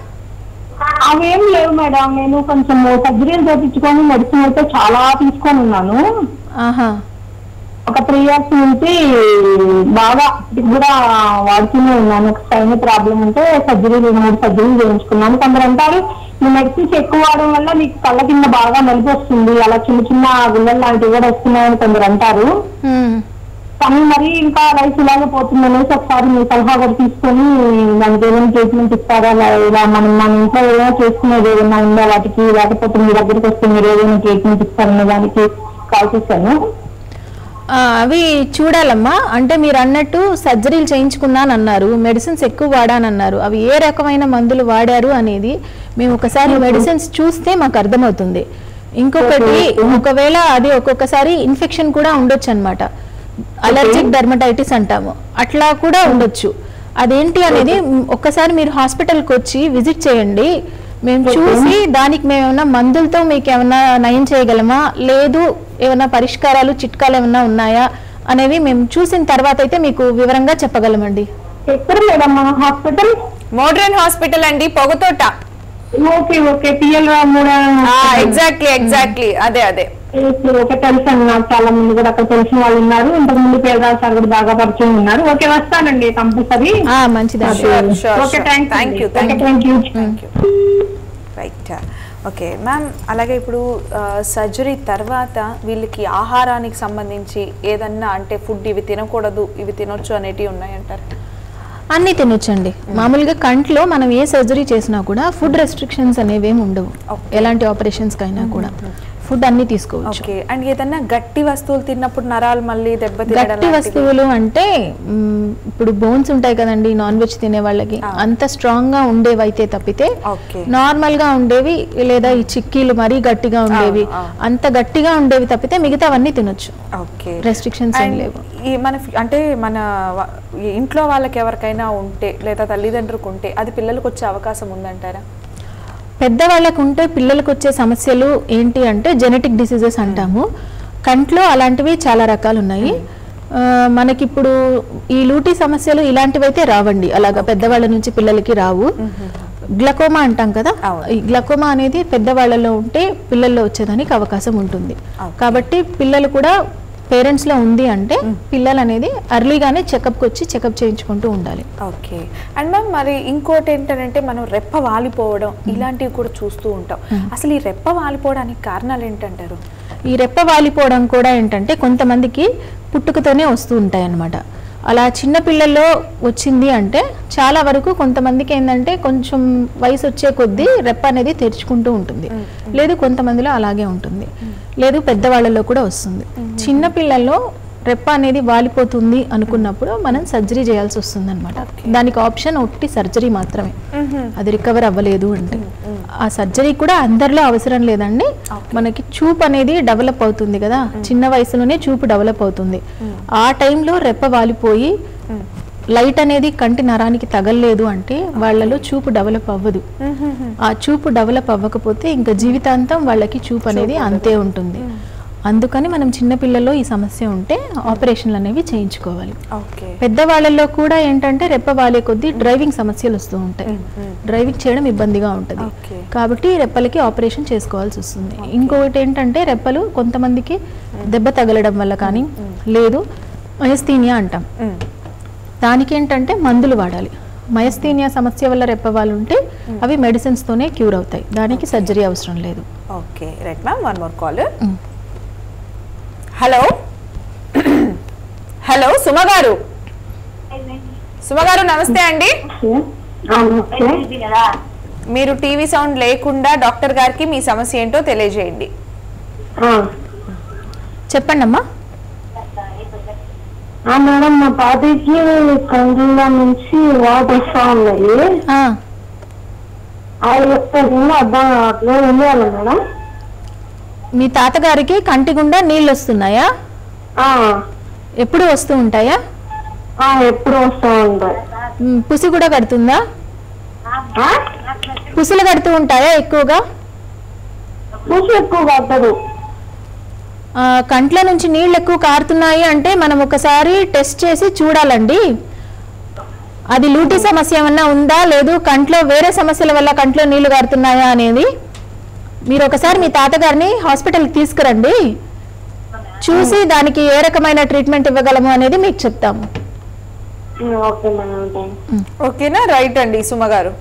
అవేం లేవు మేడం నేను కొంచెం సర్జరీలు చేయించుకొని మెడిసిన్ అయితే చాలా తీసుకొని ఉన్నాను ఆహా ఒక త్రీ ఇయర్స్ నుంచి బాగా ఇది కూడా వాడుతూనే ఉన్నాను ఒక స్పైన్ ప్రాబ్లం ఉంటే సర్జరీలు మూడు సర్జరీలు చేయించుకున్నాను కొందరు అంటారు ఈ మెడిసిన్స్ ఎక్కువ వాడడం వల్ల నీకు కళ్ళ కింద బాగా నలిపి వస్తుంది అలా చిన్న చిన్న గుళ్ళలు లాంటివి కూడా వస్తున్నాయని కొందరు అంటారు హ్మ్. కానీ మరి ఇంకా లైఫ్ ఇలాగే పోతుంది అనేసి ఒకసారి మీ సలహా కూడా తీసుకొని దానికి ఏమైనా ట్రీట్మెంట్ ఇస్తారా లే- ఇలా మనం మన ఇంట్లో ఏదైనా చేసుకునేది ఏదైనా ఉందా వాటికి లేకపోతే మీ దగ్గరికి వస్తే మీరు ఏదైనా ట్రీట్మెంట్ ఇస్తారనే దానికి కాల్ చేశాను ఆ, అవి చూడాలమ్మా అంటే మీరు అన్నట్టు సర్జరీలు చేయించుకున్నాను అన్నారు మెడిసిన్స్ ఎక్కువ వాడానన్నారు అవి ఏ రకమైన మందులు వాడారు అనేది మేము ఒకసారి మెడిసిన్స్ చూస్తే మాకు అర్థమవుతుంది ఇంకొకటి ఒకవేళ అది ఒక్కొక్కసారి ఇన్ఫెక్షన్ కూడా ఉండొచ్చు అనమాట అలర్జిక్ డర్మటైటిస్ అంటాము అట్లా కూడా ఉండొచ్చు అదేంటి అనేది మ్, ఒక్కసారి మీరు హాస్పిటల్కి వచ్చి విజిట్ చేయండి మేము చూసి దానికి మేము ఏమైనా మందులతో మీకు ఏమైనా నయం చేయగలమా లేదు ఏమైనా పరిష్కారాలు చిట్కాలు ఏమైనా ఉన్నాయా అనేవి మేము చూసిన తర్వాత అయితే మీకు వివరంగా చెప్పగలమండి ఎక్కడ మేడం మన హాస్పిటల్ మోడ్రన్ హాస్పిటల్ అండి పొగతోట ఓకే ఓకే పిఎల్ మూడు ఎగ్జాక్ట్లీ ఎగ్జాక్ట్లీ అదే అదే ఓకే తెలుసు అండి నాకు చాలా మంది కూడా అక్కడ తెలిసిన వాళ్ళు ఉన్నారు ఇంతకు ముందు పేదరాజు సార్ కూడా బాగా పరిచయం ఉన్నారు ఓకే వస్తానండి కంపల్సరీ ఆ, మంచిదండి Sure, sure, okay sure. Thank Thank you, you thank you. Thank you thank you right okay ma'am అలాగే ఇప్పుడు సర్జరీ తర్వాత వీళ్ళకి ఆహారానికి సంబంధించి ఏదన్నా అంటే ఫుడ్ ఇవి తినకూడదు ఇవి తినొచ్చు అనేటివి ఉన్నాయంటారు అన్నీ తినొచ్చండి మామూలుగా కంట్లో మనం ఏ సర్జరీ చేసినా కూడా ఫుడ్ రెస్ట్రిక్షన్స్ అనేవి ఏమి ఉండవు Okay. ఎలాంటి ఆపరేషన్స్ కైనా కూడా ఫుడ్ అన్ని తీసుకోవచ్చు ఓకే అండ్ ఏదన్నా గట్టి వస్తువులు తిన్నప్పుడు నరాలు మళ్ళీ దెబ్బ తినడం గట్టి లాంటివి? వస్తువులు అంటే మ్, ఇప్పుడు బోన్స్ ఉంటాయి కదండి నాన్ వెజ్ తినే వాళ్ళకి ఆ. అంత స్ట్రాంగ్ గా ఉండేవి అయితే తప్పితే ఓకే నార్మల్ గా ఉండేవి లేదా ఈ చిక్కీలు మరీ గట్టిగా ఉండేవి ఆ. అంత గట్టిగా ఉండేవి తప్పితే మిగతావన్నీ తినొచ్చు ఓకే Restrictions ఏం And లేవు. ఈ మన ఫి- అంటే మన వ- ఈ ఇంట్లో వాళ్ళకి ఎవరికైనా ఉంటే లేదా తల్లిదండ్రులకు ఉంటే అది పిల్లలకు వచ్చే అవకాశం ఉందంటారా పెద్దవాళ్ళకు ఉంటే పిల్లలకు వచ్చే సమస్యలు ఏంటి అంటే జెనెటిక్ డిసీజెస్ అంటాము కంట్లో అలాంటివి చాలా రకాలు ఉన్నాయి ఆ, మనకిప్పుడు ఈ లూటీ సమస్యలు ఇలాంటివైతే రావండి అలాగా పెద్దవాళ్ళ నుంచి పిల్లలకి రావు గ్లకోమా అంటాం కదా అవును. ఈ గ్లకోమా అనేది పెద్దవాళ్ళలో ఉంటే పిల్లల్లో వచ్చేదానికి అవకాశం ఉంటుంది Okay. కాబట్టి పిల్లలు కూడా పేరెంట్స్ లో ఉంది అంటే పిల్లలు అనేది అర్లీగానే చెకప్కి వచ్చి చెకప్ చేయించుకుంటూ ఉండాలి ఓకే అండ్ మ్యామ్ మరి ఇంకోటి ఏంటంటే మనం రెప్ప వాలిపోవడం ఇలాంటివి కూడా చూస్తూ ఉంటాం అసలు ఈ రెప్ప వాలిపోవడానికి కారణాలు ఏంటంటారు ఈ రెప్ప వాలిపోవడం కూడా ఏంటంటే కొంతమందికి పుట్టుకతోనే వస్తూ ఉంటాయి అన్నమాట అలా చిన్న పిల్లల్లో వచ్చింది అంటే చాలా వరకు కొంతమందికి ఏంటంటే కొంచెం వయసు వచ్చే కొద్దీ రెప్ప అనేది తెరుచుకుంటూ ఉంటుంది లేదు కొంతమందిలో అలాగే ఉంటుంది లేదు పెద్దవాళ్ళలో కూడా వస్తుంది చిన్న పిల్లల్లో రెప్ప అనేది వాలిపోతుంది అనుకున్నప్పుడు మనం సర్జరీ చేయాల్సి వస్తుంది అనమాట దానికి ఆప్షన్ ఒట్టి సర్జరీ మాత్రమే అది రికవర్ అవ్వలేదు అంటే ఆ సర్జరీ కూడా అందరిలో అవసరం లేదండి మనకి చూపు అనేది డెవలప్ అవుతుంది కదా చిన్న వయసులోనే చూపు డెవలప్ అవుతుంది ఆ టైంలో రెప్ప వాలిపోయి లైట్ అనేది కంటి నరానికి తగలలేదు అంటే వాళ్ళలో చూపు డెవలప్ అవ్వదు ఆ చూపు డెవలప్ అవ్వకపోతే ఇంకా జీవితాంతం వాళ్ళకి చూపు అనేది అంతే ఉంటుంది అందుకని మనం చిన్నపిల్లల్లో ఈ సమస్య ఉంటే ఆపరేషన్లు అనేవి చేయించుకోవాలి ఓకే పెద్దవాళ్ళలో కూడా ఏంటంటే రెప్ప వాలే కొద్దీ డ్రైవింగ్ సమస్యలు వస్తూ ఉంటాయి డ్రైవింగ్ చేయడం ఇబ్బందిగా ఉంటుంది Okay. కాబట్టి రెప్పలకి ఆపరేషన్ చేసుకోవాల్సి వస్తుంది ఇంకొకటి ఏంటంటే రెప్పలు కొంతమందికి దెబ్బ తగలడం వల్ల కానీ లేదు మయస్థీనియా అంటాం దానికి ఏంటంటే మందులు వాడాలి మయస్థీనియా సమస్య వల్ల రెప్పవాళ్ళు ఉంటే అవి మెడిసిన్స్ తోనే క్యూర్ అవుతాయి దానికి సర్జరీ అవసరం లేదు okay right ma'am one more call Mm. Hello hello Suma garu Suma గారు నమస్తే అండి మీరు టీవీ సౌండ్ లేకుండా డాక్టర్ గారికి మీ సమస్య ఏంటో తెలియజేయండి చెప్పండి అమ్మా మేడం మా పాపకి కండ్ల నుంచి వాటర్ వస్తా ఉన్నాయి ఆ, అది చెప్తాను అర్థం కావట్లేదు ఏం చేయాలి మేడం మీ తాతగారికి కంటి గుండా నీళ్ళు వస్తున్నాయా ఆ, ఎప్పుడు వస్తూ ఉంటాయా ఆ, ఎప్పుడు వస్తా ఉంటాయి మ్, పుసి కూడా కడుతుందా ఆ? పుసులు కడుతూ ఉంటాయా ఎక్కువగా పూసి ఎక్కువ కట్టదు ఆ, కంట్ల నుంచి నీళ్ళు ఎక్కువ కారుతున్నాయి అంటే మనం ఒకసారి టెస్ట్ చేసి చూడాలండి అది లూటి సమస్య ఏమన్నా ఉందా లేదు కంట్లో వేరే సమస్యల వల్ల కంట్లో నీళ్లు కారుతున్నాయా అనేది మీరు ఒకసారి మీ తాతగారిని హాస్పిటల్కి తీసుకురండి చూసి దానికి ఏ రకమైన ట్రీట్మెంట్ ఇవ్వగలము అనేది మీకు చెప్తాము ఓకే మేడం థ్యాంక్స్ ఓకేనా రైట్ అండి సుమ గారు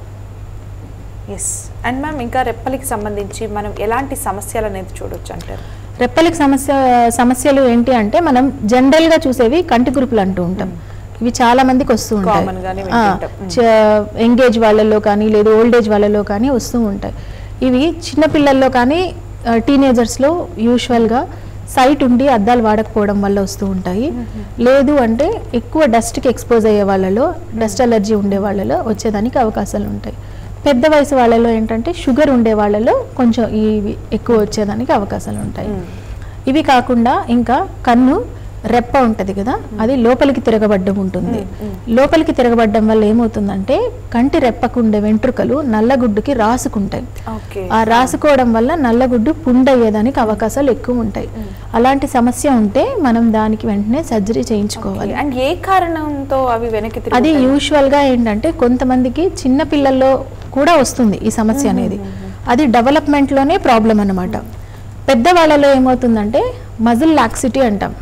ఎస్ అండ్ మ్యామ్ ఇంకా రెప్పలకి సంబంధించి మనం ఎలాంటి సమస్యలు అనేది చూడొచ్చు అంటారు రెప్పలకి సమస్య సమస్యలు ఏంటి అంటే మనం జనరల్ గా చూసేవి కంటి కురుపులు అంటూ ఉంటాం ఇవి చాలా మందికి వస్తూ Common గానే వింటుంటాం. ఉంటాయి ఎంగేజ్ వాళ్ళలో కానీ లేదు ఓల్డ్ ఏజ్ వాళ్ళలో కానీ వస్తూ ఉంటాయి ఇవి చిన్న పిల్లల్లో కానీ టీనేజర్స్లో యూజువల్గా సైట్ ఉండి అద్దాలు వాడకపోవడం వల్ల వస్తూ ఉంటాయి లేదు అంటే ఎక్కువ డస్ట్కి ఎక్స్పోజ్ అయ్యే వాళ్ళలో డస్ట్ అలర్జీ ఉండే వాళ్ళలో వచ్చేదానికి అవకాశాలు ఉంటాయి పెద్ద వయసు వాళ్ళలో ఏంటంటే షుగర్ ఉండే వాళ్ళలో కొంచెం ఇవి ఎక్కువ వచ్చేదానికి అవకాశాలు ఉంటాయి ఇవి కాకుండా ఇంకా కన్ను రెప్ప ఉంటది కదా అది లోపలికి తిరగబడ్డం ఉంటుంది లోపలికి తిరగబడ్డం వల్ల ఏమవుతుందంటే కంటి రెప్పకు ఉండే వెంట్రుకలు నల్లగుడ్డుకి రాసుకుంటాయి ఓకే ఆ రాసుకోవడం వల్ల నల్లగుడ్డు పుండయ్యేదానికి అవకాశాలు ఎక్కువ ఉంటాయి అలాంటి సమస్య ఉంటే మనం దానికి వెంటనే సర్జరీ చేయించుకోవాలి అండ్ ఏ కారణంతో అవి వెనక్కి తిరిగి అది యూజువల్ గా ఏంటంటే కొంతమందికి చిన్న పిల్లల్లో కూడా వస్తుంది ఈ సమస్య అనేది అది డెవలప్మెంట్ లోనే ప్రాబ్లం అన్నమాట పెద్దవాళ్ళలో ఏమవుతుందంటే మజిల్ లాక్సిటీ అంటాం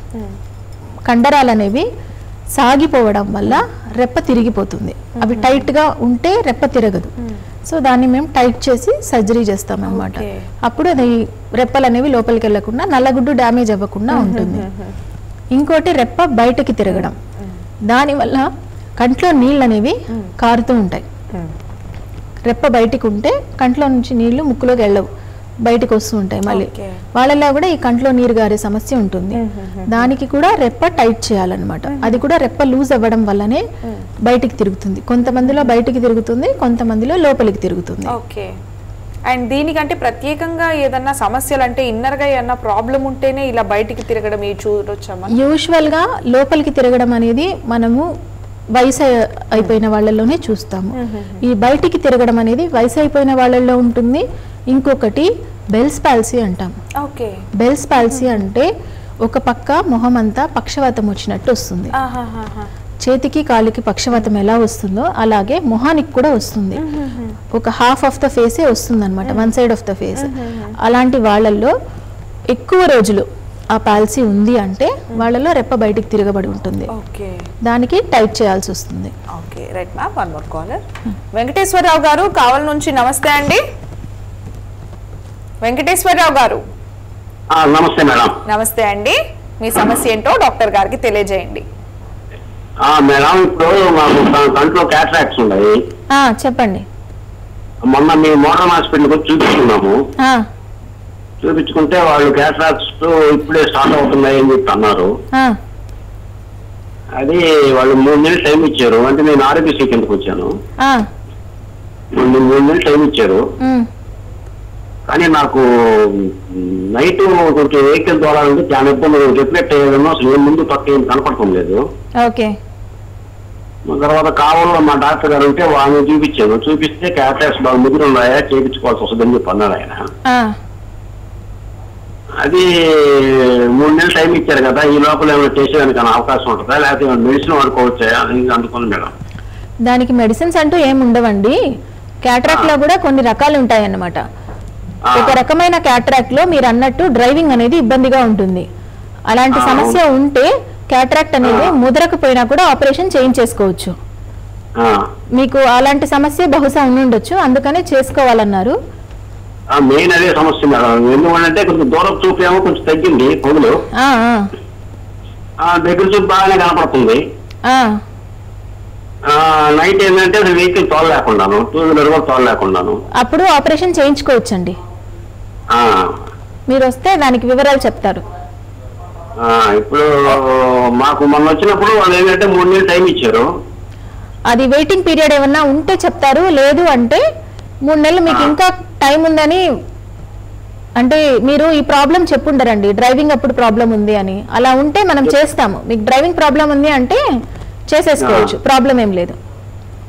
కండరాలు అనేవి సాగిపోవడం వల్ల రెప్ప తిరిగిపోతుంది అవి టైట్ గా ఉంటే రెప్ప తిరగదు సో దాన్ని మేము టైట్ చేసి సర్జరీ చేస్తాం అన్నమాట Okay. అప్పుడు అది రెప్పలు అనేవి లోపలికి వెళ్ళకుండా నల్లగుడ్డు డ్యామేజ్ అవ్వకుండా ఉంటుంది ఇంకోటి రెప్ప బయటకి తిరగడం దానివల్ల కంట్లో నీళ్ళు అనేవి కారుతూ ఉంటాయి రెప్ప బయటికి ఉంటే కంట్లో నుంచి నీళ్లు ముక్కులోకి వెళ్ళవు బయటకు వస్తూ ఉంటాయి మళ్ళీ Okay. వాళ్ళలో కూడా ఈ కంట్లో నీరు గారే సమస్య ఉంటుంది దానికి కూడా రెప్ప టైట్ చేయాలన్నమాట అది కూడా రెప్ప లూజ్ అవ్వడం వల్లనే బయటికి తిరుగుతుంది కొంతమందిలో బయటికి తిరుగుతుంది కొంతమందిలో లోపలికి తిరుగుతుంది ఓకే అండ్ దీనికంటే ప్రత్యేకంగా ఏదన్నా సమస్యలు అంటే ఇన్నర్ గా ఏదన్నా ప్రాబ్లం ఉంటేనే ఇలా బయటికి తిరగడం ఈ చూడొచ్చమ్మా యూజువల్ గా లోపలికి తిరగడం అనేది మనము వయసు అయి- అయిపోయిన వాళ్ళలోనే చూస్తాము ఈ బయటికి తిరగడం అనేది వయసు అయిపోయిన వాళ్ళల్లో ఉంటుంది ఇంకొకటి బెల్స్ పాలసీ అంటాం ఓకే బెల్స్ పాలసీ అంటే ఒక పక్క మొహం అంతా పక్షవాతం వచ్చినట్టు వస్తుంది ఆహాహాహా. చేతికి కాలికి పక్షవాతం ఎలా వస్తుందో అలాగే మొహానికి కూడా వస్తుంది ఒక హాఫ్ ఆఫ్ ద ఫేసే వస్తుంది అనమాట one side of the face అలాంటి వాళ్ళల్లో ఎక్కువ రోజులు ఆ పాలసీ ఉంది అంటే వాళ్ళలో రెప్ప బయటికి తిరగబడి ఉంటుంది ఓకే దానికి టైట్ చేయాల్సి వస్తుంది okay right ma'am one more caller Venkateswara Rao garu Kavali నుంచి నమస్తే అండి వెంకటేశ్వరరావు గారు ఆ, నమస్తే మేడం నమస్తే అండి మీ సమస్య ఏంటో డాక్టర్ గారికి తెలియజేయండి ఆ, మేడం ఇప్పుడు మాకు క- కంట్లో క్యాట్రాక్ట్స్ ఉన్నాయి ఆ, చెప్పండి మొన్న మీ మోడర్న్ హాస్పిటల్కి వచ్చి చూపించుకున్నాము ఆ, చూపించుకుంటే వాళ్ళు క్యాట్రాక్ట్స్ ఇప్పుడే స్టార్ట్ అవుతున్నాయి అని చెప్పి అన్నారు ఆ, అది వాళ్ళు మూడు నెలలు టైం ఇచ్చారు అంటే నేను ఆరోగ్యశ్రీ కిందకు వచ్చాను ఆ, మూడు మూడు నెలలు టైం ఇచ్చారు ఉమ్, కానీ నాకు నైట్ కొంచెం వెహికల్ ద్వారా ఉంటే చాలా ఇబ్బంది రిఫ్లెక్ట్ అయ్యేదన్నో అసలు ఏం ముందు పక్క ఏం కనపడటం లేదు ఓకే తర్వాత కావాలో మా డాక్టర్ గారు ఉంటే వాళ్ళని చూపించాను చూపిస్తే క్యాట్రాక్ట్స్ బాగా ముదిరి ఉన్నాయా చేయించుకోవాల్సి వస్తుందని చెప్పి అన్నారు ఆయన ఆ, అది మూడు నెలలు టైం ఇచ్చారు కదా ఈ లోపల ఏమైనా చేసేదానికి ఏమైనా అవకాశం ఉంటుందా లేకపోతే ఏమైనా మెడిసిన్ వాడుకోవచ్చా అని అందుకుని మేడం దానికి మెడిసిన్స్ అంటూ ఏమి ఉండవండి క్యాట్రాక్ట్ లో కూడా కొన్ని రకాలు ఉంటాయి అన్నమాట ఆ. ఒక రకమైన క్యాట్రాక్ట్ లో మీరు అన్నట్టు డ్రైవింగ్ అనేది ఇబ్బందిగా ఉంటుంది అలాంటి ఆ, సమస్య ఉంటే క్యాట్రాక్ట్ అనేది ఆ. ముదరకపోయినా కూడా ఆపరేషన్ చేయించేసుకోవచ్చు ఆ, మీకు అలాంటి సమస్య బహుశా ఉండుండొచ్చు అందుకనే చేసుకోవాలన్నారు ఆ, మెయిన్ అదే సమస్య మేడం ఎందుకంటే కొంచెం దూరం చూపు ఏమో కొంచెం తగ్గింది పొగులు ఆ, ఆ, ఆ, దగ్గర చూపు బాగానే కనపడుతుంది ఆ, ఆ, నైట్ ఏంటంటే అసలు వెహికల్ తోలలేకుండాను టూ వీలర్ కూడా తోలలేకుండాను అప్పుడు ఆపరేషన్ చేయించుకోవచ్చండి ఆ, మీరు వస్తే దానికి వివరాలు చెప్తారు ఆ, ఇప్పుడు మాకు మొన్న వచ్చినప్పుడు వాళ్ళు ఏంటంటే మూడు నెలలు టైం ఇచ్చారు అది వెయిటింగ్ పీరియడ్ ఏమన్నా ఉంటే చెప్తారు లేదు అంటే మూడు నెలలు మీకు ఆ. ఇంకా టైం ఉందని అంటే మీరు ఈ ప్రాబ్లం చెప్పుండరండి డ్రైవింగ్ అప్పుడు ప్రాబ్లం ఉంది అని అలా ఉంటే మనం చేస్తాము మీకు డ్రైవింగ్ ప్రాబ్లం ఉంది అంటే చేసేసుకోవచ్చు ప్రాబ్లం ఏం లేదు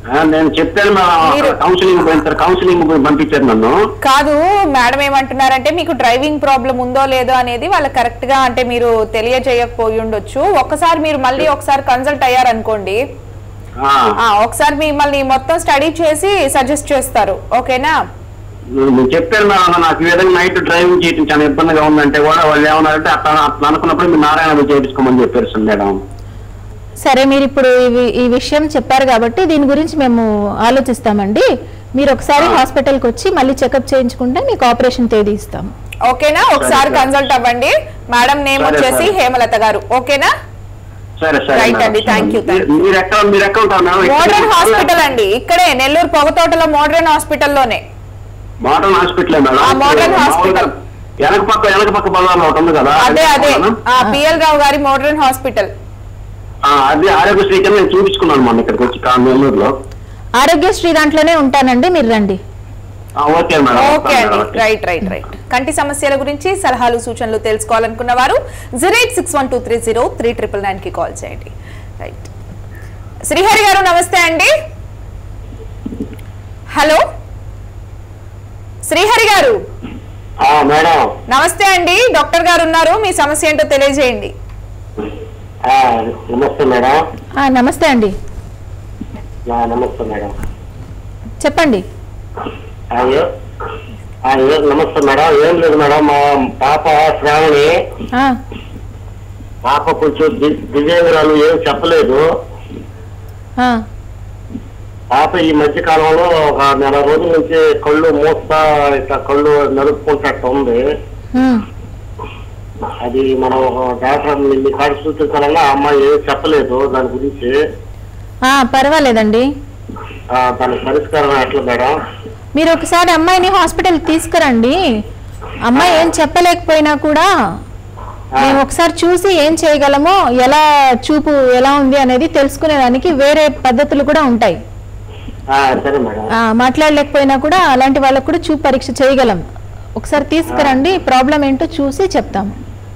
ఆ, నేను చెప్పాను మీరు- కౌన్సిలింగ్ పోయిన కౌన్సిలింగ్ పంపించారు నన్ను కాదు మేడం ఏమంటున్నారంటే మీకు డ్రైవింగ్ ప్రాబ్లం ఉందో లేదో అనేది వాళ్ళకి కరెక్ట్ గా అంటే మీరు తెలియజేయకపోయి ఉండొచ్చు ఒక్కసారి మీరు మళ్ళీ ఒకసారి కన్సల్ట్ అయ్యారనుకోండి ఆ, ఆ, ఒకసారి మిమ్మల్ని మొత్తం స్టడీ చేసి సజెస్ట్ చేస్తారు ఓకేనా నేను చెప్పాను మేడం నాకు ఈ విధంగా నైట్ డ్రైవింగ్ చేయడం చాలా ఇబ్బందిగా ఉందంటే కూడా వాళ్ళు ఏమన్నారంటే అట్లా అట్లా అనుకున్నప్పుడు మీరు నారాయణ చేయించుకోమని చెప్పారు సార్ మేడం సరే మీరు ఇప్పుడు ఇవి- ఈ విషయం చెప్పారు కాబట్టి దీని గురించి మేము ఆలోచిస్తామండి మీరు ఒకసారి హాస్పిటల్కి వచ్చి మళ్ళీ చెకప్ చేయించుకుంటే మీకు ఆపరేషన్ తేదీ ఇస్తాం ఓకేనా ఒకసారి సరే. కన్సల్ట్ అవ్వండి మేడం నేమ్ సరే, వచ్చేసి సరే. హేమలత గారు ఓకేనా సరే సరే Right మేడం. అండి, thank you, thank you. మీరు ఎక్కడ మీరు ఎక్కడ ఉంటారు మేడం మోడర్న్ హాస్పిటల్ అండి ఇక్కడే నెల్లూరు పొగతోటలో మోడర్న్ హాస్పిటల్లోనే మోడర్న్ హాస్పిటల్ మేడం ఆ, మోడర్న్ మామూలుగా హాస్పిటల్. వెనక పక్క వెనక పక్క బజార్లో ఒకటి ఉంది కదా అదే అదే మేడం? ఆ పిఎల్ రావు గారి మోడర్న్ హాస్పిటల్ ఆ, అదే ఆరోగ్యశ్రీ కింద నేను చూపించుకున్నాను మొన్న ఇక్కడికి వచ్చి కా- నెల్లూరులో ఆరోగ్యశ్రీ దాంట్లోనే ఉంటానండి మీరు రండి ఆ, ఓకే మేడం ఓకే వస్తాను అండి madam, okay. Right right right కంటి సమస్యల గురించి సలహాలు సూచనలు తెలుసుకోవాలనుకున్న వారు zero eight six one two three zero three triple nine కి కాల్ చేయండి రైట్ శ్రీహరి గారు నమస్తే అండి హలో శ్రీహరి గారు ఆ, మేడం నమస్తే అండి డాక్టర్ గారు ఉన్నారు మీ సమస్య ఏంటో తెలియజేయండి ఆ, నమస్తే మేడం ఆ, నమస్తే అండి ఆ, నమస్తే మేడం చెప్పండి అయ్యో అయ్యో నమస్తే మేడం ఏం లేదు మేడం మా పాప శ్రావణి ఆ, పాప కొంచెం ది- దివ్యాంగురాలు ఏం చెప్పలేదు ఆ, పాప ఈ మధ్య కాలంలో ఒక నెల రోజుల నుంచి కళ్ళు మూస్తా ఇట్లా కళ్ళు నలుపుకుంటట్టు ఉంది ఉమ్, అది మనం డాక్టర్ మీ కాడ సూచించాలన్నా ఆ అమ్మాయి ఏం చెప్పలేదు దాని గురించి ఆ, పర్వాలేదండి ఆ, దాని పరిష్కారం ఎట్లా మేడం మీరు ఒకసారి అమ్మాయిని హాస్పిటల్కి తీసుకురండి అమ్మాయి ఏం చెప్పలేకపోయినా కూడా మేము ఒకసారి చూసి ఏం చేయగలమో ఎలా చూపు ఎలా ఉంది అనేది తెలుసుకునేదానికి వేరే పద్ధతులు కూడా ఉంటాయి ఆ, సరే మేడం ఆ, మాట్లాడలేకపోయినా కూడా అలాంటి వాళ్ళకు కూడా చూపు పరీక్ష చేయగలం ఒకసారి తీసుకురండి ప్రాబ్లం ఏంటో చూసి చెప్తాము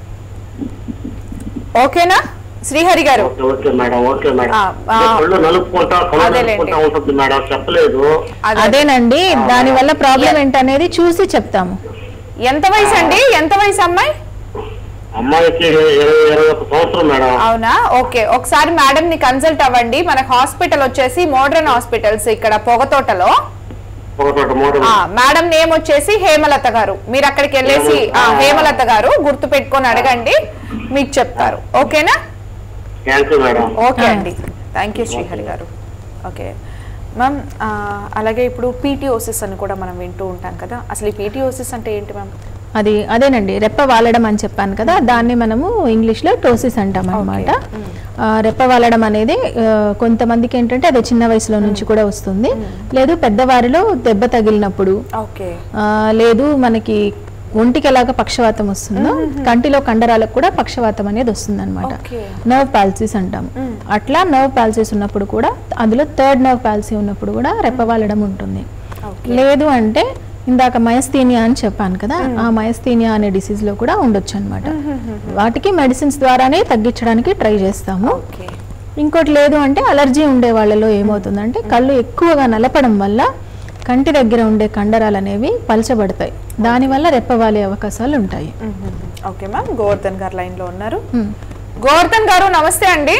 ఓకేనా Srihari garu okay okay madam okay madam ఆ, ఆ. ఈ కళ్ళు నలుపుకుంటా కళ్ళు అదేలేండి. నలుపుకుంటా ఉంటుంది మేడం చెప్పలేదు అదే. అదేనండి దాని వల్ల ప్రాబ్లం ఏంటనేది చూసి చెప్తాము ఎంత వయసు అండి ఎంత వయసు అమ్మాయి అమ్మాయికి ఇరవై ఇరవై ఒక సంవత్సరం మేడం అవునా ఓకే ఒకసారి మేడం ని కన్సల్ట్ అవ్వండి మన హాస్పిటల్ వచ్చేసి మోడర్న్ హాస్పిటల్స్ ఇక్కడ పొగతోటలో ఒక చోట మూడు ఆ మేడం నేమ్ వచ్చేసి హేమలత గారు మీరు అక్కడికి వెళ్ళేసి ఆ, హేమలత గారు గుర్తు పెట్టుకొని అడగండి మీకు చెప్తారు ఓకేనా థ్యాంక్ యూ మేడం ఓకే ఆ. అండి thank you Srihari garu okay ma'am ఆ, అలాగే ఇప్పుడు పీటీఓసిస్ అని కూడా మనం వింటూ ఉంటాం కదా అసలు ఈ పీటీఓసిస్ అంటే ఏంటి మ్యామ్ అది అదేనండి రెప్ప వాలడం అని చెప్పాను కదా దాన్ని మనము ఇంగ్లీష్లో టోసిస్ అంటాం అనమాట రెప్ప వాలడం అనేది ఆ, కొంతమందికి ఏంటంటే అది చిన్న వయసులో నుంచి కూడా వస్తుంది లేదు పెద్దవారిలో దెబ్బ తగిలినప్పుడు ఓకే ఆ, లేదు మనకి ఒంటికి ఎలాగ పక్షవాతం వస్తుందో కంటిలో కండరాలకు కూడా పక్షవాతం అనేది వస్తుంది అనమాట Okay. నర్వ్ పాలసీస్ అంటాం అట్లా నర్వ్ పాలసీస్ ఉన్నప్పుడు కూడా అందులో థర్డ్ నర్వ్ పాలసీ ఉన్నప్పుడు కూడా రెప్పవాలడం ఉంటుంది లేదు అంటే ఇందాక మయస్థీనియా అని చెప్పాను కదా ఆ మయస్థీనియా అనే డిసీజ్ లో కూడా ఉండొచ్చు అనమాట వాటికి మెడిసిన్స్ ద్వారానే తగ్గించడానికి ట్రై చేస్తాము ఓకే ఇంకోటి లేదు అంటే అలర్జీ ఉండే వాళ్ళలో ఏమవుతుందంటే కళ్ళు ఎక్కువగా నలపడం వల్ల కంటి దగ్గర ఉండే కండరాలు అనేవి పలచబడతాయి దానివల్ల రెప్పవాలే అవకాశాలు ఉంటాయి ఓకే మ్యామ్ గోవర్ధన్ గారు లైన్ లో ఉన్నారు మ్మ్. గోవర్ధన్ గారు నమస్తే అండి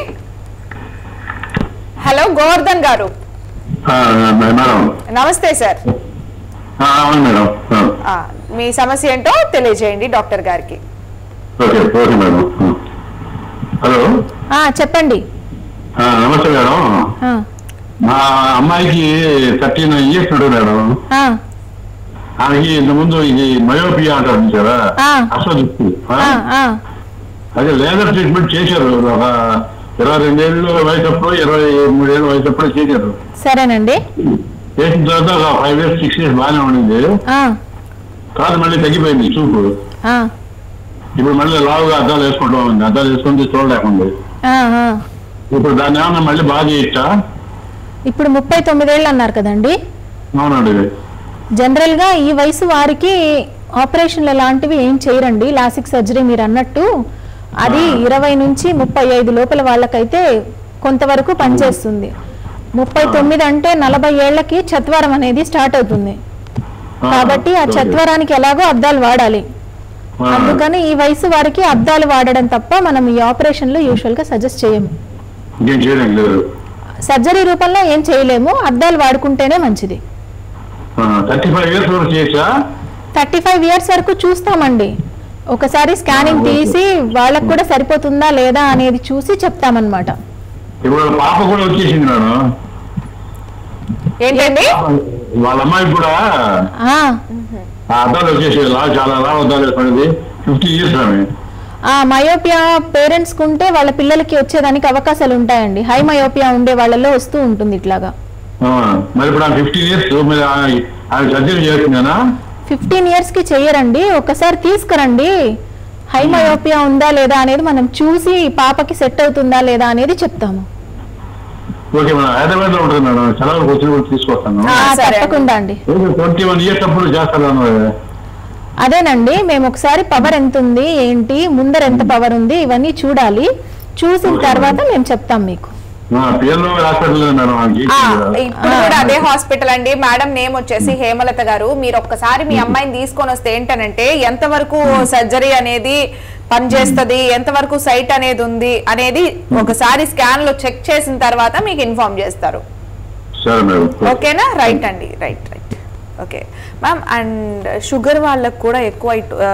హలో గోవర్ధన్ గారు మేడం నమస్తే సార్ అవును మేడం ఆ, మీ సమస్య ఏంటో తెలియజేయండి డాక్టర్ గారికి ఓకే ఓకే మేడం హలో ఆ, చెప్పండి నమస్తే మేడం ఆ, మా అమ్మాయికి థర్టీన్ ఇయర్స్ ఉంటుంది మేడం ఆ, ఆమెకి ఇంతకుముందు ఇది మయోపియా అంటారు కదా ఆ. అసలు దిక్కు. ఆ? ఆ, ఆ, అదే లేజర్ ట్రీట్మెంట్ చేశారు ఒక ఇరవై రెండేళ్ళు వయసప్పుడు ఇరవై మూడేళ్ళు వయసప్పుడు చేశారు సరేనండి చేసిన తర్వాత ఒక ఫైవ్ ఇయర్స్ సిక్స్ ఇయర్స్ బాగానే ఉండింది ఆ, తర్వాత మళ్ళీ తగ్గిపోయింది చూపు ఆ, ఇప్పుడు మళ్ళీ లావుగా అద్దాలు వేసుకుంటా ఉంది అద్దాలు వేసుకుంటే చూడలేకుండా ఆ, ఆ. ఇప్పుడు దాన్ని ఏమన్నా మళ్ళీ బాగా చేయొచ్చా ఇప్పుడు ముప్పై తొమ్మిదేళ్ళు అన్నారు కదండి అవునండి జనరల్గా ఈ వయసు వారికి ఆపరేషన్లు లాంటివి ఏం చేయరండి లాసిక్ సర్జరీ మీరు అన్నట్టు అది ఇరవై నుంచి ముప్పై ఐదు లోపల వాళ్ళకైతే కొంతవరకు పనిచేస్తుంది ముప్పై తొమ్మిది అంటే నలభై ఏళ్లకి చత్వరం అనేది స్టార్ట్ అవుతుంది ఆ, కాబట్టి ఆ ఓకే. చత్వరానికి ఎలాగో అద్దాలు వాడాలి ఆ, అందుకని ఈ వయసు వారికి అద్దాలు వాడడం తప్ప మనం ఈ ఆపరేషన్లో యూజువల్గా సజెస్ట్ చేయము ఇంకేం చేయడం లేదు సర్జరీ రూపంలో ఏం చేయలేము అద్దాలు వాడుకుంటేనే మంచిది థర్టీ ఫైవ్ ఇయర్స్ వరకు చేయొచ్చా థర్టీ ఫైవ్ ఇయర్స్ వరకు చూస్తామండి ఒకసారి స్కానింగ్ తీసి వాళ్ళకు కూడా సరిపోతుందా లేదా అనేది చూసి చెప్తామన్నమాట ఇప్పుడు వాళ్ళ పాప కూడా వచ్చేసింది నేను ఏంటండి వాళ్ళ అమ్మాయికి కూడా ఆ, ఆ అద్దాలు వచ్చేసి లా చాలా లా అద్దాలు వేసుకునేది ఫిఫ్టీ ఇయర్స్ ఆమె ఆ మయోపియా పేరెంట్స్కి ఉంటే వాళ్ళ పిల్లలకి వచ్చేదానికి అవకాశాలు ఉంటాయండి హై మయోపియా ఉండే వాళ్ళలో వస్తూ ఉంటుంది ఇట్లాగా ఆ, మరి ఇప్పుడు ఆమె ఫిఫ్టీన్ ఇయర్స్ మరి ఆమె ఆమె సర్జరీ చేస్తున్నానా ఫిఫ్టీన్ ఇయర్స్కి చెయ్యరండి ఒకసారి తీసుకురండి హై మయోపియా ఉందా లేదా అనేది మనం చూసి పాపకి సెట్ అవుతుందా లేదా అనేది చెప్తాము ఓకే మేడం హైదరాబాద్ లో ఉంటుంది మేడం సెలవులకు వచ్చినప్పుడు తీసుకొస్తాను ఆ, ఆ, సరే అండి. తప్పకుండా అండి ట్వంటీ వన్ ఇయర్స్ అప్పుడు చేస్తాను అన్నారు. అదేనండి మేము ఒకసారి పవర్ ఎంత ఉంది ఏంటి ముందర ఎంత పవర్ ఉంది ఇవన్నీ చూడాలి చూసిన తర్వాత మేము చెప్తాం మీకు ఆ, పిఎల్ఓ హాస్పిటల్ మేడం ఆమెకి. ఆ, ఇప్పుడు కూడా అదే హాస్పిటల్ అండి మేడం నేమ్ వచ్చేసి హేమలత గారు మీరు ఒక్కసారి మీ అమ్మాయిని తీసుకొని వస్తే ఏంటనంటే ఎంతవరకు సర్జరీ అనేది పనిచేస్తుంది ఎంతవరకు సైట్ అనేది ఉంది అనేది ఒకసారి స్కాన్ లో చెక్ చేసిన తర్వాత మీకు ఇన్ఫార్మ్ చేస్తారు సరే మేడం ఓకేనా రైట్ అండి right right okay ma'am and sugar వాళ్ళకు కూడా ఎక్కువ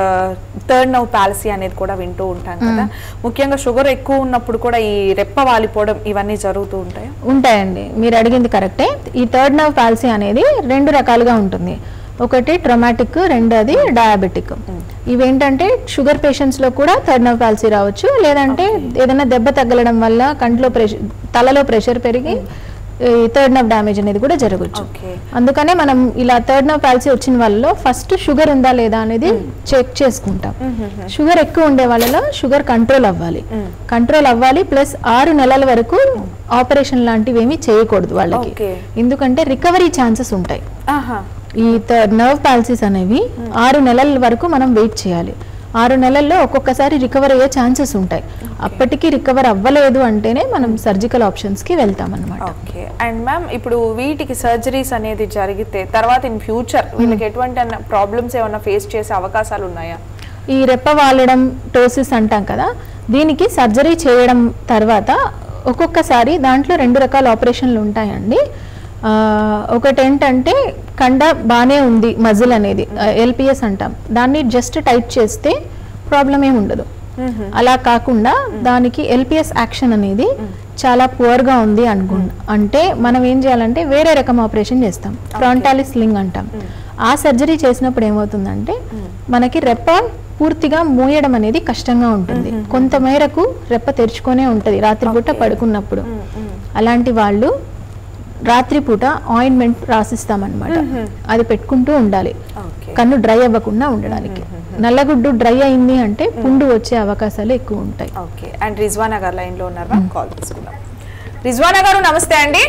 థర్డ్ నవ్ పాలసీ అనేది కూడా వింటూ ఉంటాం కదా ముఖ్యంగా షుగర్ ఎక్కువ ఉన్నప్పుడు కూడా ఈ రెప్ప వాలిపోవడం ఇవన్నీ జరుగుతూ ఉంటాయి ఉంటాయండి మీరు అడిగింది కరెక్టే ఈ థర్డ్ నర్వ్ పాలసీ అనేది రెండు రకాలుగా ఉంటుంది ఒకటి ట్రొమాటిక్ రెండోది డయాబెటిక్ ఇవేంటంటే షుగర్ పేషెంట్స్ లో కూడా థర్డ్ నర్వ్ పాలసీ రావచ్చు లేదంటే ఏదైనా దెబ్బ తగలడం వల్ల కంట్లో ప్రెషర్ తలలో ప్రెషర్ పెరిగి ఈ థర్డ్ నర్వ్ డ్యామేజ్ అనేది కూడా జరగచ్చు ఓకే అందుకనే మనం ఇలా థర్డ్ నర్వ్ పాలసీ వచ్చిన వాళ్ళలో ఫస్ట్ షుగర్ ఉందా లేదా అనేది చెక్ చేసుకుంటాం షుగర్ ఎక్కువ ఉండే వాళ్ళలో షుగర్ కంట్రోల్ అవ్వాలి కంట్రోల్ అవ్వాలి ప్లస్ ఆరు నెలల వరకు ఆపరేషన్ లాంటివి ఏమీ చేయకూడదు వాళ్ళకి Okay. ఎందుకంటే రికవరీ ఛాన్సెస్ ఉంటాయి ఆహా ఈ నర్వ్ పాలసీస్ అనేవి ఆరు నెలల వరకు మనం వెయిట్ చేయాలి ఆరు నెలల్లో ఒక్కొక్కసారి రికవర్ అయ్యే ఛాన్సెస్ ఉంటాయి అప్పటికి రికవర్ అవ్వలేదు అంటేనే మనం సర్జికల్ ఆప్షన్స్ కి వెళ్తాం అనమాట ఓకే అండ్ మ్యామ్ ఇప్పుడు వీటికి సర్జరీస్ అనేది జరిగితే తర్వాత ఇన్ ఫ్యూచర్ వీళ్ళకి ఎటువంటి ప్రాబ్లమ్స్ ఏమైనా ఫేస్ చేసే అవకాశాలు ఉన్నాయా ఈ రెప్ప వాలడం టోసిస్ అంటాం కదా దీనికి సర్జరీ చేయడం తర్వాత ఒక్కొక్కసారి దాంట్లో రెండు రకాల ఆపరేషన్లు ఉంటాయండి ఆ, ఒకటి ఏంటంటే కండ బాగానే ఉంది మజిల్ అనేది ఎల్పిఎస్ అంటాం దాన్ని జస్ట్ టైట్ చేస్తే ప్రాబ్లం ఏమి ఉండదు అలా కాకుండా దానికి ఎల్పిఎస్ యాక్షన్ అనేది చాలా పువర్గా ఉంది అనుకు అంటే మనం ఏం చేయాలంటే వేరే రకం ఆపరేషన్ చేస్తాం ఫ్రాంటాలిస్ లింగ్ అంటాం ఆ సర్జరీ చేసినప్పుడు ఏమవుతుందంటే మనకి రెప్ప పూర్తిగా మూయడం అనేది కష్టంగా ఉంటుంది కొంత మేరకు రెప్ప తెరుచుకొనే ఉంటుంది రాత్రిపూట పడుకున్నప్పుడు అలాంటి వాళ్ళు రాత్రిపూట ఆయింట్మెంట్ రాసిస్తామన్నమాట అది పెట్టుకుంటూ ఉండాలి ఓకే కన్ను డ్రై అవ్వకుండా ఉండడానికి నల్లగుడ్డు డ్రై అయింది అంటే పుండు వచ్చే అవకాశాలు ఎక్కువ ఉంటాయి ఓకే అండ్ రిజ్వానా గారు లైన్ లో ఉన్నారు మ్యామ్ కాల్ తీసుకుందాం రిజ్వానా గారు నమస్తే అండి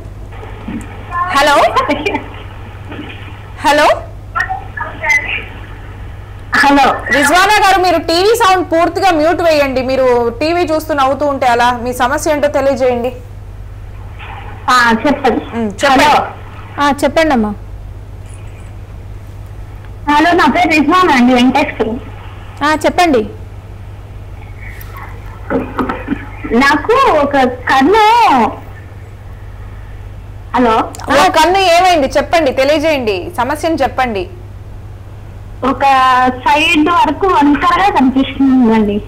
హలో హలో హలో రిజ్వానా గారు మీరు టీవీ సౌండ్ పూర్తిగా మ్యూట్ వేయండి మీరు టీవీ చూస్తూ నవ్వుతూ ఉంటే అలా మీ సమస్య ఏంటో తెలియజేయండి ఆ, చెప్పండి ఉమ్, చెప్పండి. హలో ఆ, చెప్పండి అమ్మా హలో నా పేరు రిజ్వాన్ అండి వెంకటేశ్వరి ఆ, చెప్పండి నాకు ఒక కన్ను హలో ఓ కన్ను ఏమైంది చెప్పండి తెలియజేయండి సమస్యను చెప్పండి ఒక సైడ్ వరకు వంకరగా కనిపిస్తుందండి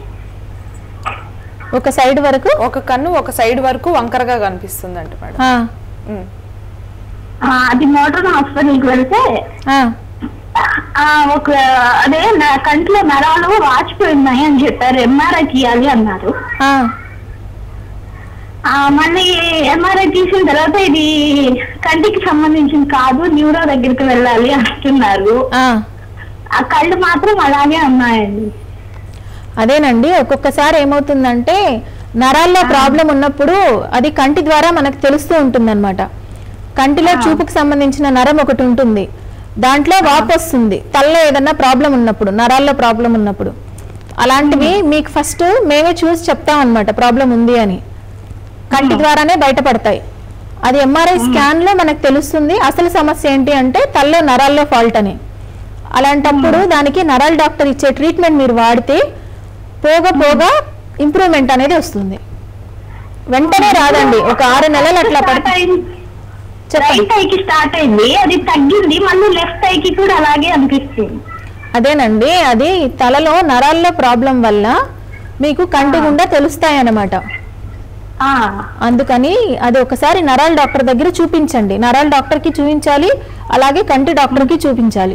ఒక సైడ్ వరకు ఒక కన్ను ఒక సైడ్ వరకు వంకరగా కనిపిస్తుంది అంట మేడం ఆ, ఉమ్, ఆ, అది మోడర్న్ హాస్పిటల్కి వెళ్తే ఆ, ఆ, ఒక అదే నా కంట్లో నరాలు వాచిపోయి ఉన్నాయి అని చెప్పారు ఎంఆర్ఐ తీయాలి అన్నారు ఆ, ఆ, మళ్ళీ ఎంఆర్ఐ తీసిన తర్వాత ఇది కంటికి సంబంధించింది కాదు న్యూరో దగ్గరికి వెళ్ళాలి అంటున్నారు ఆ. ఆ కళ్ళు మాత్రం అలాగే ఉన్నాయండి అదేనండి ఒక్కొక్కసారి ఏమవుతుందంటే నరాల్లో ప్రాబ్లం ఉన్నప్పుడు అది కంటి ద్వారా మనకు తెలుస్తూ ఉంటుందన్నమాట కంటిలో చూపుకు సంబంధించిన నరం ఒకటి ఉంటుంది దాంట్లో వాపు వస్తుంది తలలో ఏదన్నా ప్రాబ్లం ఉన్నప్పుడు నరాల్లో ప్రాబ్లం ఉన్నప్పుడు అలాంటివి మీకు ఫస్ట్ మేమే చూసి చెప్తాం అనమాట ప్రాబ్లం ఉంది అని కంటి ద్వారానే బయటపడతాయి అది ఎంఆర్ఐ స్కాన్ లో మనకు తెలుస్తుంది అసలు సమస్య ఏంటి అంటే తల్లో నరాల్లో ఫాల్ట్ అని అలాంటప్పుడు దానికి నరాల డాక్టర్ ఇచ్చే ట్రీట్మెంట్ మీరు వాడితే పోగా పోగా ఇంప్రూవ్మెంట్ అనేది వస్తుంది వెంటనే రాదండి ఒక ఆరు నెలలు అట్లా స్టార్ట్ పడుతుంది అయింది చెప్పండి రైట్ ఐకి స్టార్ట్ అయింది అది తగ్గింది మళ్ళీ లెఫ్ట్ ఐకి కూడా అలాగే అనిపిస్తుంది అదేనండి అది తలలో నరాల్లో ప్రాబ్లం వల్ల మీకు కంటి గుండా తెలుస్తాయి అన్నమాట ఆ, అందుకని అది ఒకసారి నరాల డాక్టర్ దగ్గర చూపించండి నరాల డాక్టర్కి చూపించాలి అలాగే కంటి డాక్టర్కి చూపించాలి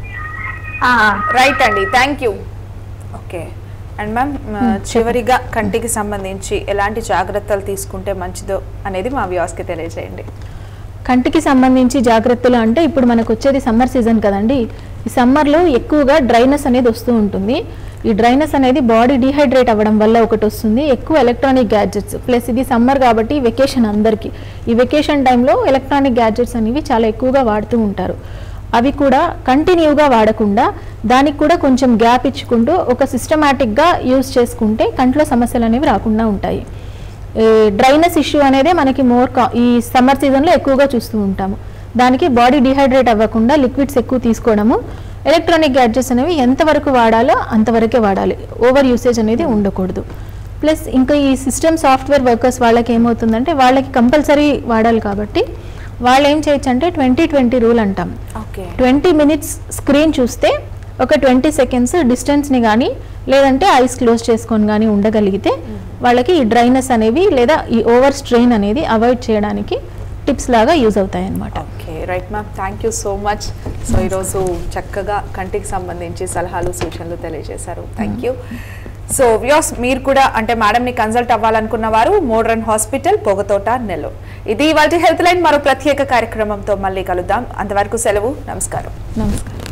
ఆ. రైట్ అండి thank you okay and ma'am చివరిగా కంటికి సంబంధించి ఎలాంటి జాగ్రత్తలు తీసుకుంటే మంచిదో అనేది మా వ్యూస్కి తెలియజేయండి కంటికి సంబంధించి జాగ్రత్తలు అంటే ఇప్పుడు మనకు వచ్చేది సమ్మర్ సీజన్ కదండి ఈ సమ్మర్లో ఎక్కువగా డ్రైనెస్ అనేది వస్తూ ఉంటుంది ఈ డ్రైనెస్ అనేది బాడీ డిహైడ్రేట్ అవ్వడం వల్ల ఒకటి వస్తుంది ఎక్కువ ఎలక్ట్రానిక్ గ్యాడ్జెట్స్ ప్లస్ ఇది సమ్మర్ కాబట్టి వెకేషన్ అందరికీ ఈ వెకేషన్ టైంలో ఎలక్ట్రానిక్ గ్యాడ్జెట్స్ అనేవి చాలా ఎక్కువగా వాడుతూ ఉంటారు అవి కూడా కంటిన్యూగా వాడకుండా దానికి కూడా కొంచెం గ్యాప్ ఇచ్చుకుంటూ ఒక సిస్టమేటిక్గా యూజ్ చేసుకుంటే కంట్లో సమస్యలు అనేవి రాకుండా ఉంటాయి డ్రైనెస్ ఇష్యూ అనేది మనకి మోర్ ఈ సమ్మర్ సీజన్లో ఎక్కువగా చూస్తూ ఉంటాము దానికి బాడీ డిహైడ్రేట్ అవ్వకుండా లిక్విడ్స్ ఎక్కువ తీసుకోవడము ఎలక్ట్రానిక్ గ్యాడ్జెట్స్ అనేవి ఎంతవరకు వాడాలో అంతవరకే వాడాలి ఓవర్ యూసేజ్ అనేది ఉండకూడదు ప్లస్ ఇంకా ఈ సిస్టమ్ సాఫ్ట్వేర్ వర్కర్స్ వాళ్ళకి ఏమవుతుందంటే వాళ్ళకి కంపల్సరీ వాడాలి కాబట్టి వాళ్ళు ఏం చేయొచ్చు అంటే ట్వంటీ ట్వంటీ రూల్ అంటాం ఓకే ట్వంటీ మినిట్స్ స్క్రీన్ చూస్తే ఒక ట్వంటీ సెకండ్స్ డిస్టెన్స్ని కానీ లేదంటే ఐస్ క్లోజ్ చేసుకొని కానీ ఉండగలిగితే వాళ్ళకి ఈ డ్రైనెస్ అనేవి లేదా ఈ ఓవర్ స్ట్రెయిన్ అనేది అవాయిడ్ చేయడానికి టిప్స్ లాగా యూజ్ అవుతాయి అన్నమాట okay right ma'am thank you so much so ఈరోజు చక్కగా కంటికి సంబంధించి సలహాలు సూచనలు తెలియజేశారు థ్యాంక్ యూ సో వ్యూస్ మీరు కూడా అంటే మేడంని కన్సల్ట్ అవ్వాలనుకున్న వారు మోడ్రన్ హాస్పిటల్ పొగతోట నెల్లూరు ఇది ఇవాళ హెల్త్ లైన్ మరో ప్రత్యేక కార్యక్రమంతో మళ్ళీ కలుద్దాం అంతవరకు సెలవు నమస్కారం నమస్కారం